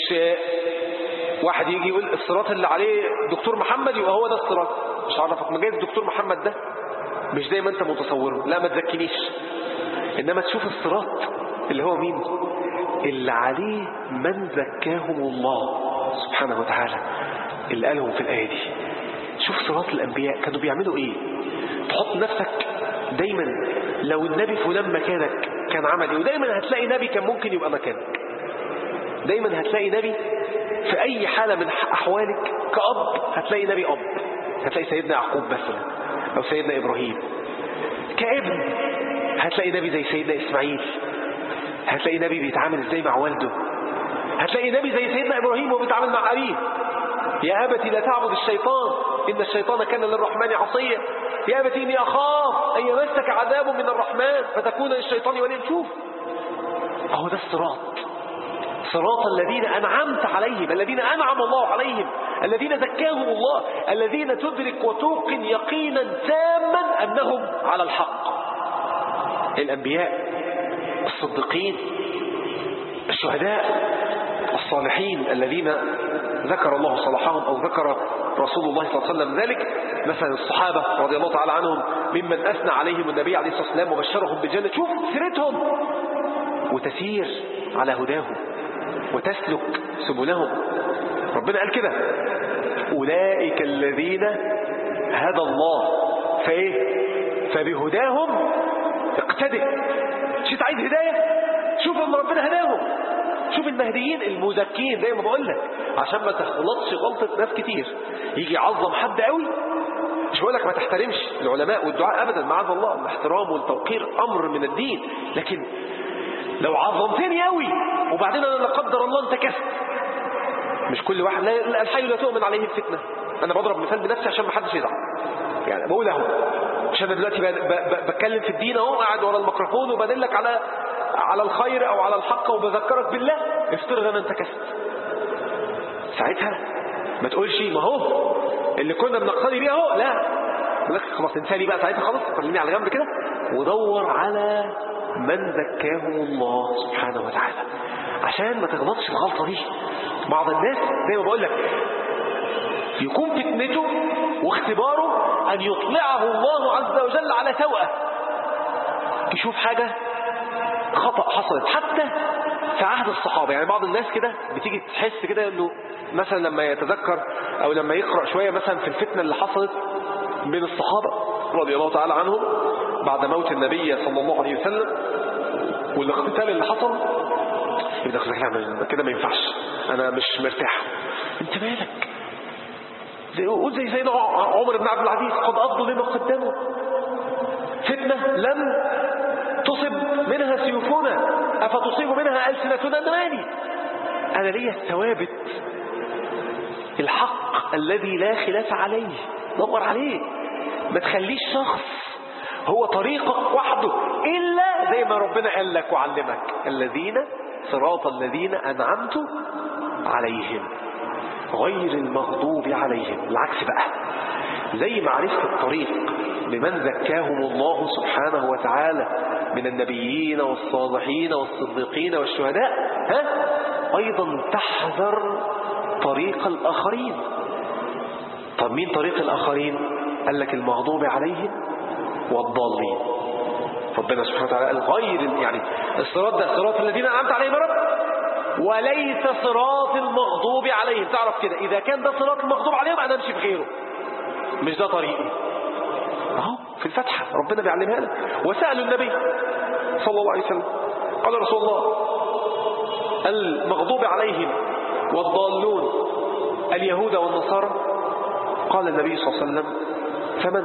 واحد يجي يقول الصراط اللي عليه دكتور محمد يبقى هو ده الصراط مش عارفك ما جايز الدكتور محمد ده مش زي ما انت متصوره لا ما تزكينيش انما تشوف الصراط اللي هو مين اللي عليه من زكاهم الله سبحانه وتعالى اللي قالهم في الآية دي شوف صراط الأنبياء كانوا بيعملوا ايه تحط نفسك دايما لو النبي فلان مكانك كان عمل ايه ودايما هتلاقي نبي كان ممكن يبقى مكانك دايما هتلاقي نبي في أي حالة من أحوالك كأب هتلاقي نبي أب هتلاقي سيدنا يعقوب مثلا أو سيدنا إبراهيم كابن هتلاقي نبي زي سيدنا إسماعيل هتلاقي نبي بيتعامل إزاي مع والده هتلاقي نبي زي سيدنا إبراهيم وبيتعامل مع أبيه يا أبتي لا تعبد الشيطان إن الشيطان كان للرحمن عصيا يا أبتي إني أخاف أن يمسك عذاب من الرحمن فتكون للشيطان وليا شوف أهو ده الصراط صراط الذين أنعمت عليهم الذين أنعم الله عليهم الذين زكاهم الله الذين تدرك وتوقن يقينا تاما أنهم على الحق الأنبياء الصديقين الشهداء الصالحين الذين ذكر الله صلاحهم أو ذكر رسول الله صلى الله عليه وسلم ذلك مثلا الصحابة رضي الله تعالى عنهم ممن أثنى عليهم النبي عليه الصلاة والسلام وبشرهم بالجنة شوف سيرتهم وتسير على هداهم وتسلك سبلهم ربنا قال كده أولئك الذين هدى الله فإيه فبهداهم اقتدئ شفت عايز هداية شوف ان ربنا هداهم شوف المهديين المزكين زي ما بقول لك عشان ما تغلطش غلطة ناس كتير يجي يعظم حد قوي مش بقول لك ما تحترمش العلماء والدعاء ابدا معاذ الله الاحترام والتوقير امر من الدين لكن لو عظمتني قوي وبعدين انا لا قدر الله انتكست مش كل واحد لا لا- الحي لا تؤمن عليه الفتنه انا بضرب مثال بنفسي عشان ما حدش يزعل يعني بقول اهو عشان انا دلوقتي ب- ب- ب- بتكلم في الدين اهو قاعد ورا الميكروفون وبدلك على على الخير او على الحق وبذكرك بالله افترض انا انتكست ساعتها ما تقولش ما هو اللي كنا بنقتدي بيه اهو لا لك خلاص انساني بقى ساعتها خلاص خليني على جنب كده ودور على من زكاهم الله سبحانه وتعالى عشان ما تغلطش الغلطه دي بعض الناس زي ما بقول لك يكون فتنته واختباره ان يطلعه الله عز وجل على سوءه يشوف حاجه خطأ حصلت حتى في عهد الصحابة يعني بعض الناس كده بتيجي تحس كده انه مثلا لما يتذكر او لما يقرأ شوية مثلا في الفتنة اللي حصلت بين الصحابة رضي الله تعالى عنهم بعد موت النبي صلى الله عليه وسلم والاقتتال اللي حصل يبدأ يقول لك لا ما- كده ما ينفعش انا مش مرتاح انت مالك زي قول زي سيدنا عمر بن عبد العزيز قد قضوا لما قدموا فتنة لم تصب منها سيوفنا أفتصيب منها ألسنتنا أنا مالي أنا ليا الثوابت الحق الذي لا خلاف عليه دور عليه ما تخليش شخص هو طريقك وحده إلا زي ما ربنا قال لك وعلمك الذين صراط الذين أنعمت عليهم غير المغضوب عليهم العكس بقى زي ما عرفت الطريق بمن زكاهم الله سبحانه وتعالى من النبيين والصالحين والصديقين والشهداء ها أيضا تحذر طريق الآخرين طب مين طريق الآخرين قال لك المغضوب عليهم والضالين ربنا سبحانه وتعالى قال غير يعني الصراط ده صراط الذين أنعمت عليهم يا رب وليس صراط المغضوب عليهم تعرف كده إذا كان ده صراط المغضوب عليهم أنا أمشي بغيره مش ده طريقي اهو في الفتحة ربنا بيعلمها لك وسألوا النبي صلى الله عليه وسلم قال رسول الله المغضوب عليهم والضالون اليهود والنصارى قال النبي صلى الله عليه وسلم فمن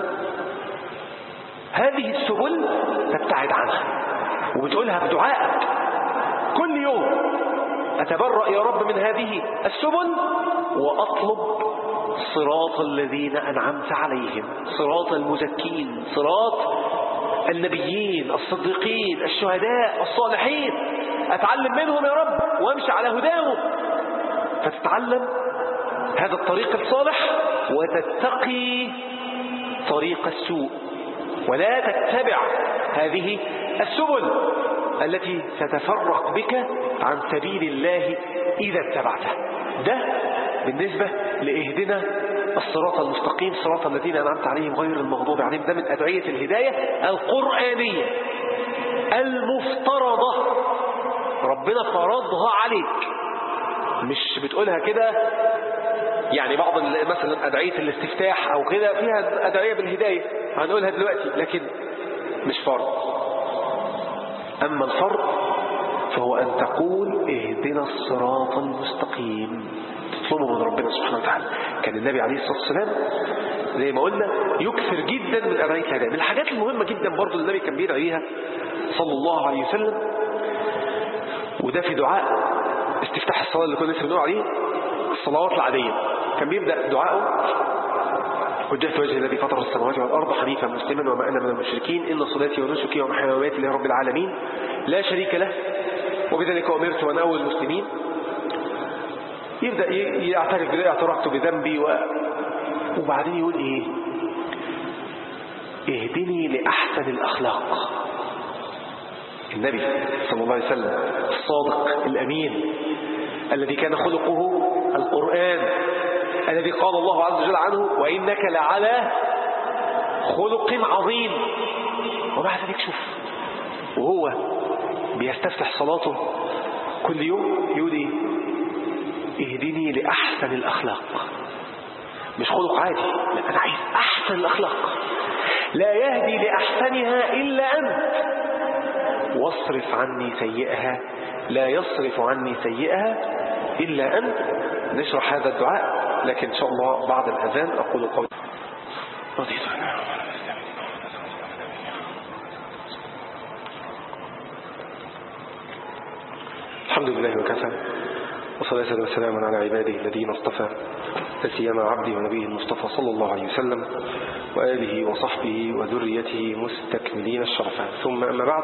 هذه السبل تبتعد عنها وبتقولها بدعائك كل يوم أتبرأ يا رب من هذه السبل وأطلب صراط الذين أنعمت عليهم صراط المزكين صراط النبيين الصديقين الشهداء الصالحين أتعلم منهم يا رب وأمشي على هداهم فتتعلم هذا الطريق الصالح وتتقي طريق السوء ولا تتبع هذه السبل التي ستفرق بك عن سبيل الله إذا اتبعته ده بالنسبة لإهدنا الصراط المستقيم صراط الذين أنعمت عليهم غير المغضوب عليهم ده من أدعية الهداية القرآنية المفترضة ربنا فرضها عليك مش بتقولها كده يعني بعض ال- مثلا أدعية الاستفتاح أو كده فيها أدعية بالهداية هنقولها دلوقتي لكن مش فرض أما الفرض فهو أن تقول اهدنا الصراط المستقيم تطلبه من ربنا سبحانه وتعالى كان النبي عليه الصلاة والسلام زي ما قلنا يكثر جدا من أدعية الهداية من الحاجات المهمة جدا برضو اللي النبي كان بيدعيها صلى الله عليه وسلم وده في دعاء استفتاح الصلاة اللي كنا لسه بنقول عليه الصلوات العادية كان بيبدأ دعاءه وجهت وجه الذي فطر السماوات والأرض حنيفا مسلما وما أنا من المشركين إن صلاتي ونسكي ومحياي ومماتي لرب العالمين لا شريك له وبذلك أمرت وأنا أول المسلمين يبدأ ي- يعترف بذلك اعترفت بذنبي و... وبعدين يقول إيه اهدني لأحسن الأخلاق النبي صلى الله عليه وسلم الصادق الأمين الذي كان خلقه القرآن الذي قال الله عز وجل عنه وإنك لعلى خلق عظيم ومع ذلك شوف وهو بيستفتح صلاته كل يوم يقول ايه اهدني لأحسن الأخلاق مش خلق عادي لا أنا عايز أحسن الأخلاق لا يهدي لأحسنها إلا أنت واصرف عني سيئها لا يصرف عني سيئها إلا أنت نشرح هذا الدعاء لكن إن شاء الله بعد الأذان أقول قولي رضيت الحمد لله وكفى وصلاة وسلاما على عباده الذين اصطفى سيما عبدي ونبيه المصطفى صلى الله عليه وسلم وآله وصحبه وذريته مستكملين الشرفة ثم أما بعد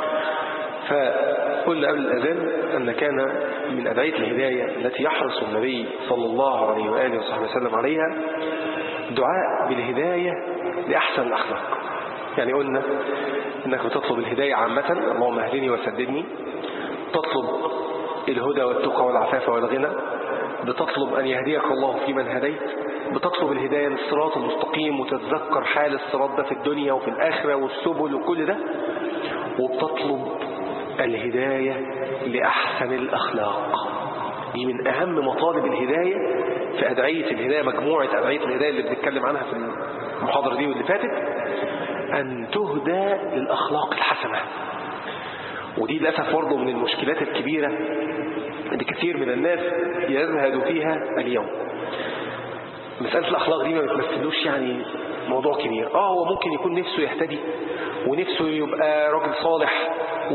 فقلنا قبل الأذان أن كان من أدعية الهداية التي يحرص النبي صلى الله عليه وآله وصحبه وسلم عليها دعاء بالهداية لأحسن الأخلاق يعني قلنا أنك بتطلب الهداية عامة اللهم اهدني وسددني تطلب الهدى والتقى والعفاف والغنى بتطلب أن يهديك الله في من هديت بتطلب الهداية للصراط المستقيم وتتذكر حال الصراط ده في الدنيا وفي الآخرة والسبل وكل ده وبتطلب الهداية لأحسن الأخلاق دي من أهم مطالب الهداية في أدعية الهداية مجموعة أدعية الهداية اللي بنتكلم عنها في المحاضرة دي واللي فاتت أن تهدى للأخلاق الحسنة ودي للأسف برضه من المشكلات الكبيرة اللي كثير من الناس يزهد فيها اليوم مسألة الأخلاق دي ما بتمثلوش يعني موضوع كبير اه هو ممكن يكون نفسه يهتدي ونفسه يبقى راجل صالح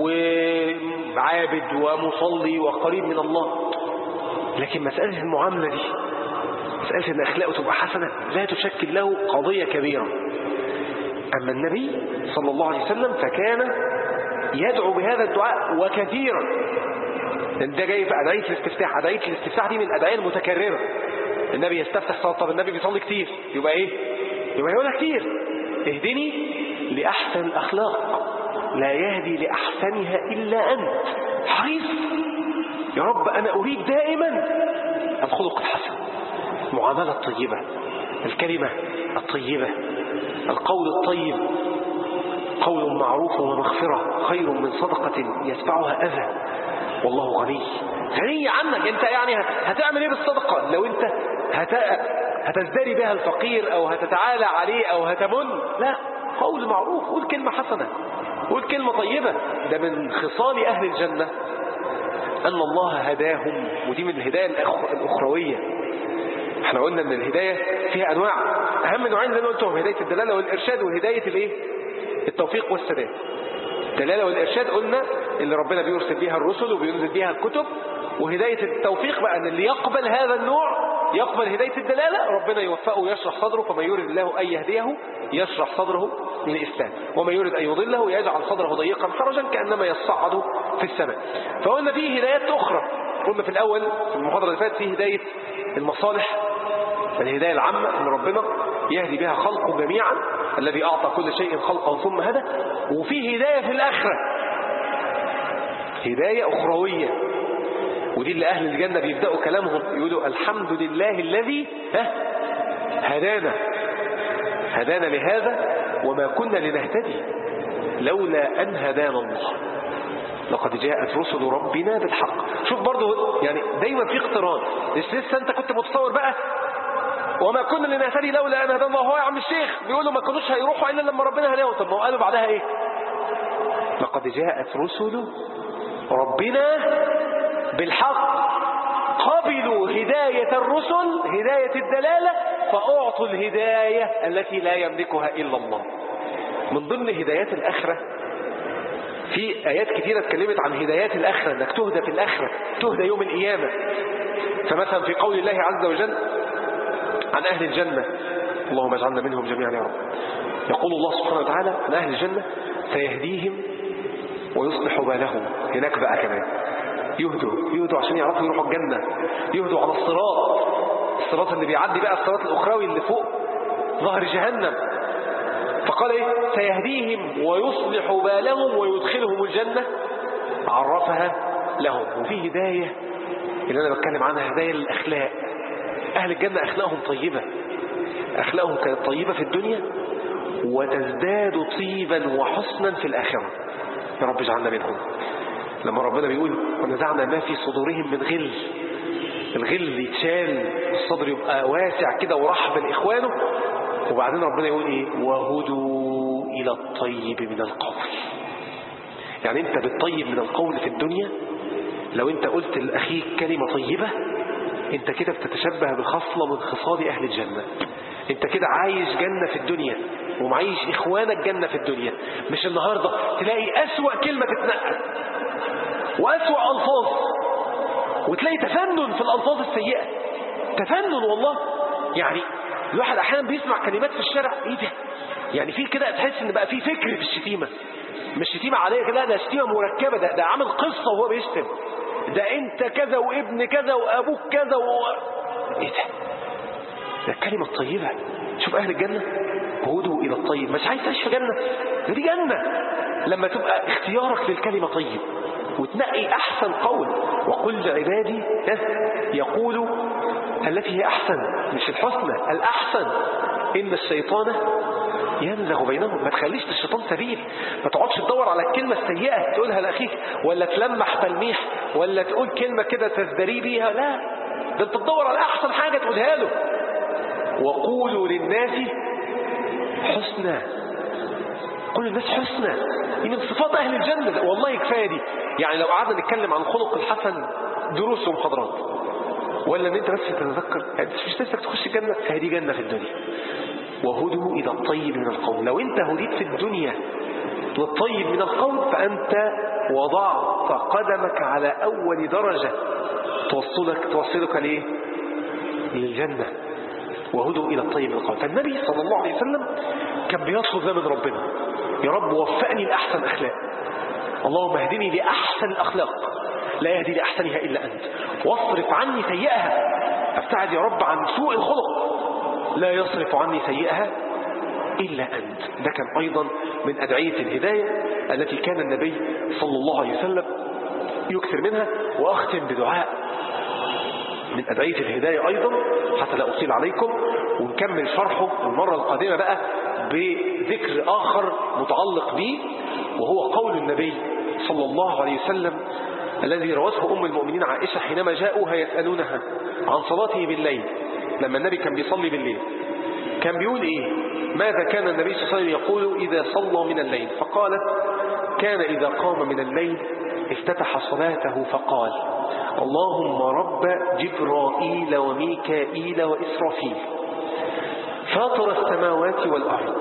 وعابد ومصلي وقريب من الله لكن مسألة المعاملة دي مسألة ان أخلاقه تبقى حسنة لا تشكل له قضية كبيرة أما النبي صلى الله عليه وسلم فكان يدعو بهذا الدعاء وكثيرا لأن ده جاي في أدعية الاستفتاح أدعية الاستفتاح دي من الأدعية المتكررة النبي يستفتح صلاة طب النبي بيصلي كتير يبقى إيه يبقى يقولها كتير اهدني لأحسن الأخلاق لا يهدي لأحسنها إلا أنت حريص يا رب أنا أريد دائما الخلق الحسن المعاملة الطيبة الكلمة الطيبة القول الطيب قول معروف ومغفرة خير من صدقة يتبعها أذى والله غني غني عنك انت يعني هتعمل ايه بالصدقة لو انت هت... هتزدري بها الفقير او هتتعالى عليه او هتمن لا قول معروف قول كلمة حسنة قول كلمة طيبة ده من خصال أهل الجنة أن الله هداهم ودي من الهداية الأخروية احنا قلنا ان الهداية فيها أنواع أهم نوعين زي ما قلتهم هداية الدلالة والإرشاد وهداية الايه التوفيق والسداد الدلالة والإرشاد قلنا اللي ربنا بيرسل بيها الرسل وبينزل بيها الكتب وهداية التوفيق بقى ان اللي يقبل هذا النوع يقبل هداية الدلالة ربنا يوفقه ويشرح صدره فما يريد الله أن يهديه يشرح صدره للإسلام وما يريد أن يضله يجعل صدره ضيقا حرجا كأنما يصعد في السماء فقلنا فيه هدايات أخرى قلنا في الأول في المحاضرة اللي فاتت فيه هداية المصالح الهداية العامة أن ربنا يهدي بها خلقه جميعا الذي أعطى كل شيء خلقه ثم هدى وفي هداية في الآخرة هداية أخروية ودي اللي أهل الجنة بيبدأوا كلامهم يقولوا الحمد لله الذي هدانا هدانا لهذا وما كنا لنهتدي لولا أن هدانا الله لقد جاءت رسل ربنا بالحق شوف برضو يعني دايما في اقتران لسه انت كنت متصور بقى وما كنا لنهتدي لولا ان هدانا الله هو يا عم الشيخ بيقولوا ما كانوش هيروحوا الا لما ربنا هداهم طب ما هو قالوا بعدها ايه لقد جاءت رسل ربنا بالحق قبلوا هداية الرسل هداية الدلالة فأعطوا الهداية التي لا يملكها إلا الله من ضمن هدايات الآخرة في آيات كثيرة اتكلمت عن هدايات الآخرة أنك تهدى في الآخرة تهدى يوم القيامة فمثلا في قول الله عز وجل عن أهل الجنة اللهم اجعلنا منهم جميعا يا رب يقول الله سبحانه وتعالى عن أهل الجنة سيهديهم ويصلح بالهم هناك بقى كمان يهدوا يهدوا عشان يعرفوا يروحوا الجنة يهدوا على الصراط الصراط اللي بيعدي بقى الصراط الأخروي اللي فوق ظهر جهنم فقال ايه سيهديهم ويصلح بالهم ويدخلهم الجنة عرفها لهم وفي هداية اللي أنا بتكلم عنها هداية للأخلاق أهل الجنة أخلاقهم طيبة أخلاقهم كانت طيبة في الدنيا وتزداد طيبا وحسنا في الآخرة يا رب اجعلنا منهم لما ربنا بيقول ونزعنا ما في صدورهم من غل الغل يتشال الصدر يبقى واسع كده ورحب لإخوانه وبعدين ربنا يقول ايه وهدوا إلى الطيب من القول يعني انت بالطيب من القول في الدنيا لو انت قلت لأخيك كلمة طيبة انت كده بتتشبه بخصلة من خصال أهل الجنة انت كده عايش جنة في الدنيا ومعيش إخوانك جنة في الدنيا مش النهاردة تلاقي أسوأ كلمة تتنقل وأسوأ ألفاظ وتلاقي تفنن في الألفاظ السيئة تفنن والله يعني الواحد أحيانا بيسمع كلمات في الشارع إيه ده يعني في كده تحس إن بقى في فكر في الشتيمة مش شتيمة عادية كده ده شتيمة مركبة ده, ده عامل قصة وهو بيشتم ده أنت كذا وابن كذا وأبوك كذا و... إيه ده ده الكلمة الطيبة شوف أهل الجنة هدوا إلى الطيب مش عايز تعيش في جنة ده دي جنة لما تبقى اختيارك للكلمة طيب وتنقي أحسن قول وقل لعبادي يقولوا التي هي أحسن مش الحسنى الأحسن إن الشيطان ينزغ بينهم ما تخليش الشيطان سبيل ما تقعدش تدور على الكلمة السيئة تقولها لأخيك ولا تلمح تلميح ولا تقول كلمة كده تزدري بيها لا ده انت تدور على أحسن حاجة تقولها له وقولوا للناس حسنى قولوا للناس حسنى دي من صفات أهل الجنة والله كفاية دي يعني لو قعدنا نتكلم عن خلق الحسن دروس ومحاضرات ولا ان انت بس تتذكر انت مش نفسك تخش الجنة فهذه جنة في الدنيا وهدوا إلى الطيب من القول لو انت هديت في الدنيا للطيب من القول فأنت وضعت قدمك على أول درجة توصلك توصلك ليه للجنة وهدوا إلى الطيب من القول فالنبي صلى الله عليه وسلم كان بيطلب ده من ربنا يا رب وفقني لأحسن أخلاق اللهم اهدني لأحسن الأخلاق لا يهدي لأحسنها إلا أنت واصرف عني سيئها ابتعد يا رب عن سوء الخلق لا يصرف عني سيئها إلا أنت ده كان أيضا من أدعية الهداية التي كان النبي صلى الله عليه وسلم يكثر منها وأختم بدعاء من أدعية الهداية أيضا حتى لا أطيل عليكم ونكمل شرحه المرة القادمة بقى بذكر آخر متعلق به وهو قول النبي صلى الله عليه وسلم الذي روته أم المؤمنين عائشة حينما جاءوها يسألونها عن صلاته بالليل لما النبي كان بيصلي بالليل كان بيقول إيه ماذا كان النبي صلى الله عليه وسلم يقول إذا صلى من الليل فقالت كان إذا قام من الليل افتتح صلاته فقال اللهم رب جبرائيل وميكائيل وإسرافيل فاطر السماوات والأرض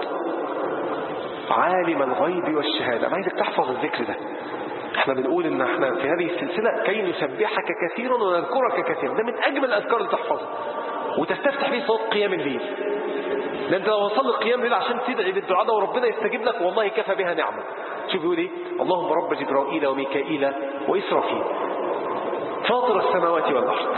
عالم الغيب والشهادة أنا عايزك تحفظ الذكر ده احنا بنقول ان احنا في هذه السلسلة كي نسبحك كثيرا ونذكرك كثيرا ده من أجمل الأذكار اللي تحفظها وتستفتح به صوت قيام الليل ده انت لو وصل قيام الليل عشان تدعي بالدعاء ده وربنا يستجيب لك والله كفى بها نعمة شوف بيقول ايه اللهم رب جبرائيل وميكائيل وإسرافيل فاطر السماوات والأرض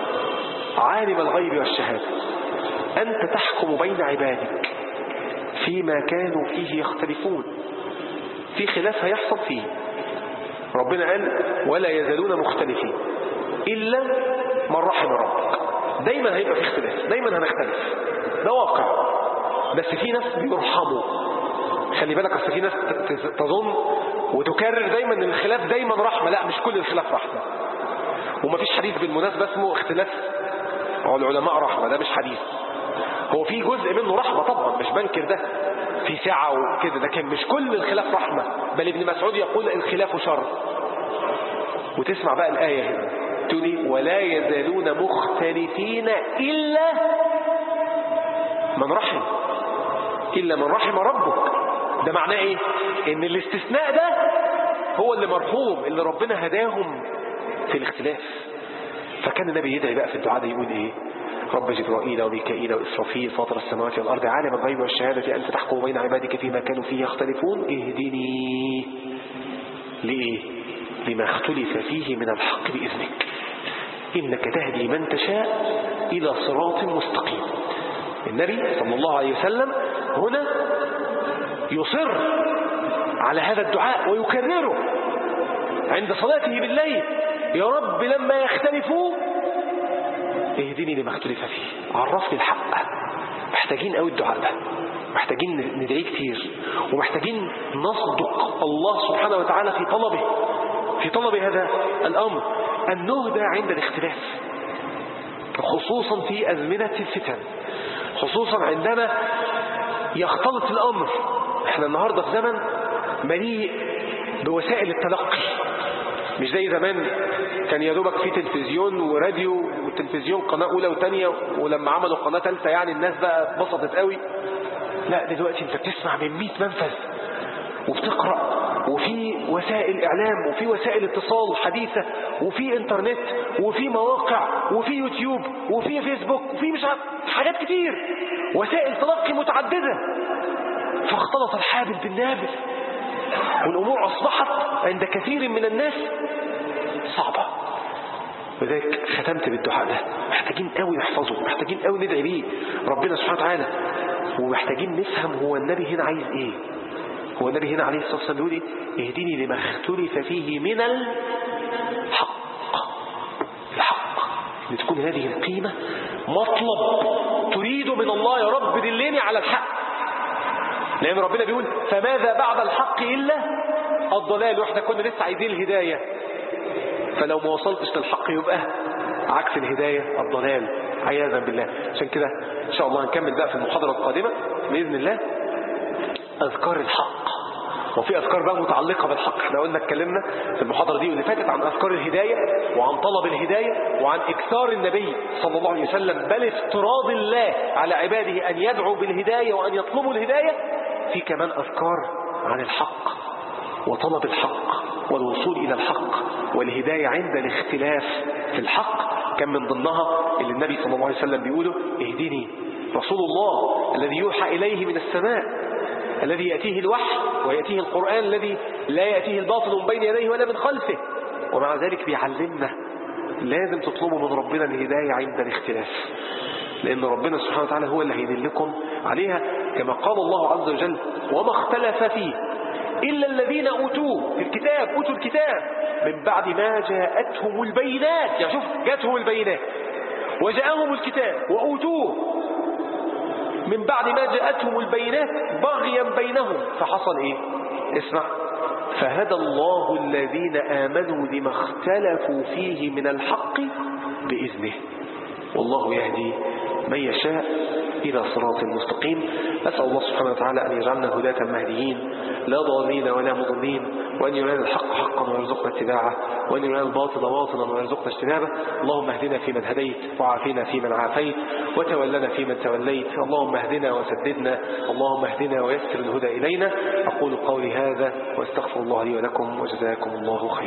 عالم الغيب والشهادة أنت تحكم بين عبادك فيما كانوا فيه يختلفون في خلاف هيحصل فيه ربنا قال ولا يزالون مختلفين إلا من رحم ربك دايما هيبقى في اختلاف دايما هنختلف ده واقع بس في ناس بيرحموا خلي بالك اصل في ناس تظن وتكرر دايما ان الخلاف دايما رحمة لا مش كل الخلاف رحمة ومفيش حديث بالمناسبة اسمه اختلاف العلماء رحمة ده مش حديث هو في جزء منه رحمة طبعا مش بنكر ده في سعة وكده لكن مش كل الخلاف رحمة بل ابن مسعود يقول الخلاف شر وتسمع بقى الآية هنا تقولي ولا يزالون مختلفين إلا من رحم إلا من رحم ربك ده معناه إيه إن الاستثناء ده هو اللي مرحوم اللي ربنا هداهم في الاختلاف فكان النبي يدعي بقى في الدعاء ده يقول إيه رب جبرائيل وميكائيل وإسرافيل فاطر السماوات والأرض عالم الغيب والشهادة أنت تحكم بين عبادك فيما كانوا فيه يختلفون اهدني لإيه لما اختلف فيه من الحق بإذنك إنك تهدي من تشاء إلى صراط مستقيم النبي صلى الله عليه وسلم هنا يصر على هذا الدعاء ويكرره عند صلاته بالليل يا رب لما يختلفوا اهدني لما اختلف فيه عرفني الحق محتاجين قوي الدعاء ده محتاجين ندعيه كتير ومحتاجين نصدق الله سبحانه وتعالى في طلبه في في طلب هذا الأمر النهدى عند الاختلاف خصوصا في أزمنة الفتن خصوصا عندما يختلط الأمر احنا النهاردة في زمن مليء بوسائل التلقي مش زي زمان كان يا دوبك في تلفزيون وراديو والتلفزيون قناة أولى وثانيه ولما عملوا قناة ثالثه يعني الناس بقى اتبسطت قوي لا دلوقتي انت بتسمع من 100 منفذ وبتقرأ وفي وسائل إعلام وفي وسائل اتصال حديثة وفي انترنت وفي مواقع وفي يوتيوب وفي فيسبوك وفي مش عارف حاجات كتير وسائل تلقي متعددة فاختلط الحابل بالنابل والأمور أصبحت عند كثير من الناس صعبة وذلك ختمت بالدعاء ده محتاجين قوي نحفظه محتاجين قوي ندعي بيه ربنا سبحانه وتعالى ومحتاجين نفهم هو النبي هنا عايز ايه هو النبي هنا عليه الصلاة والسلام بيقول ايه اهدني لما اختلف فيه من الحق الحق لتكون هذه القيمة مطلب تريد من الله يا رب دلني على الحق لأن ربنا بيقول فماذا بعد الحق إلا الضلال واحنا كنا لسه عايزين الهداية فلو ما وصلتش للحق يبقى عكس الهداية الضلال عياذا بالله عشان كده إن شاء الله هنكمل بقى في المحاضرة القادمة بإذن الله أذكار الحق وفي أذكار بقى متعلقة بالحق احنا قلنا اتكلمنا في المحاضرة دي واللي فاتت عن أذكار الهداية وعن طلب الهداية وعن إكثار النبي صلى الله عليه وسلم بل افتراض الله على عباده أن يدعوا بالهداية وأن يطلبوا الهداية في كمان أذكار عن الحق وطلب الحق والوصول إلى الحق والهداية عند الاختلاف في الحق كان من ضمنها اللي النبي صلى الله عليه وسلم بيقوله اهدني رسول الله الذي يوحى إليه من السماء الذي يأتيه الوحي ويأتيه القرآن الذي لا يأتيه الباطل من بين يديه ولا من خلفه ومع ذلك بيعلمنا لازم تطلبوا من ربنا الهداية عند الاختلاف لأن ربنا سبحانه وتعالى هو اللي هيدلكم عليها كما قال الله عز وجل وما اختلف فيه إلا الذين أوتوه في الكتاب أوتوا الكتاب من بعد ما جاءتهم البينات يعني شوف جاءتهم البينات وجاءهم الكتاب وأوتوه من بعد ما جاءتهم البينات بغيا بينهم فحصل ايه اسمع فهدى الله الذين آمنوا لما اختلفوا فيه من الحق بإذنه والله يهدي من يشاء إلى صراط مستقيم أسأل الله سبحانه وتعالى أن يجعلنا هداة مهديين لا ضالين ولا مضلين وأن يرينا الحق حقا ويرزقنا اتباعه وأن يرينا الباطل باطلا ويرزقنا اجتنابه اللهم اهدنا فيمن هديت وعافنا فيمن عافيت وتولنا فيمن توليت اللهم اهدنا وسددنا اللهم اهدنا ويسر الهدى إلينا أقول قولي هذا واستغفر الله لي ولكم وجزاكم الله خيرا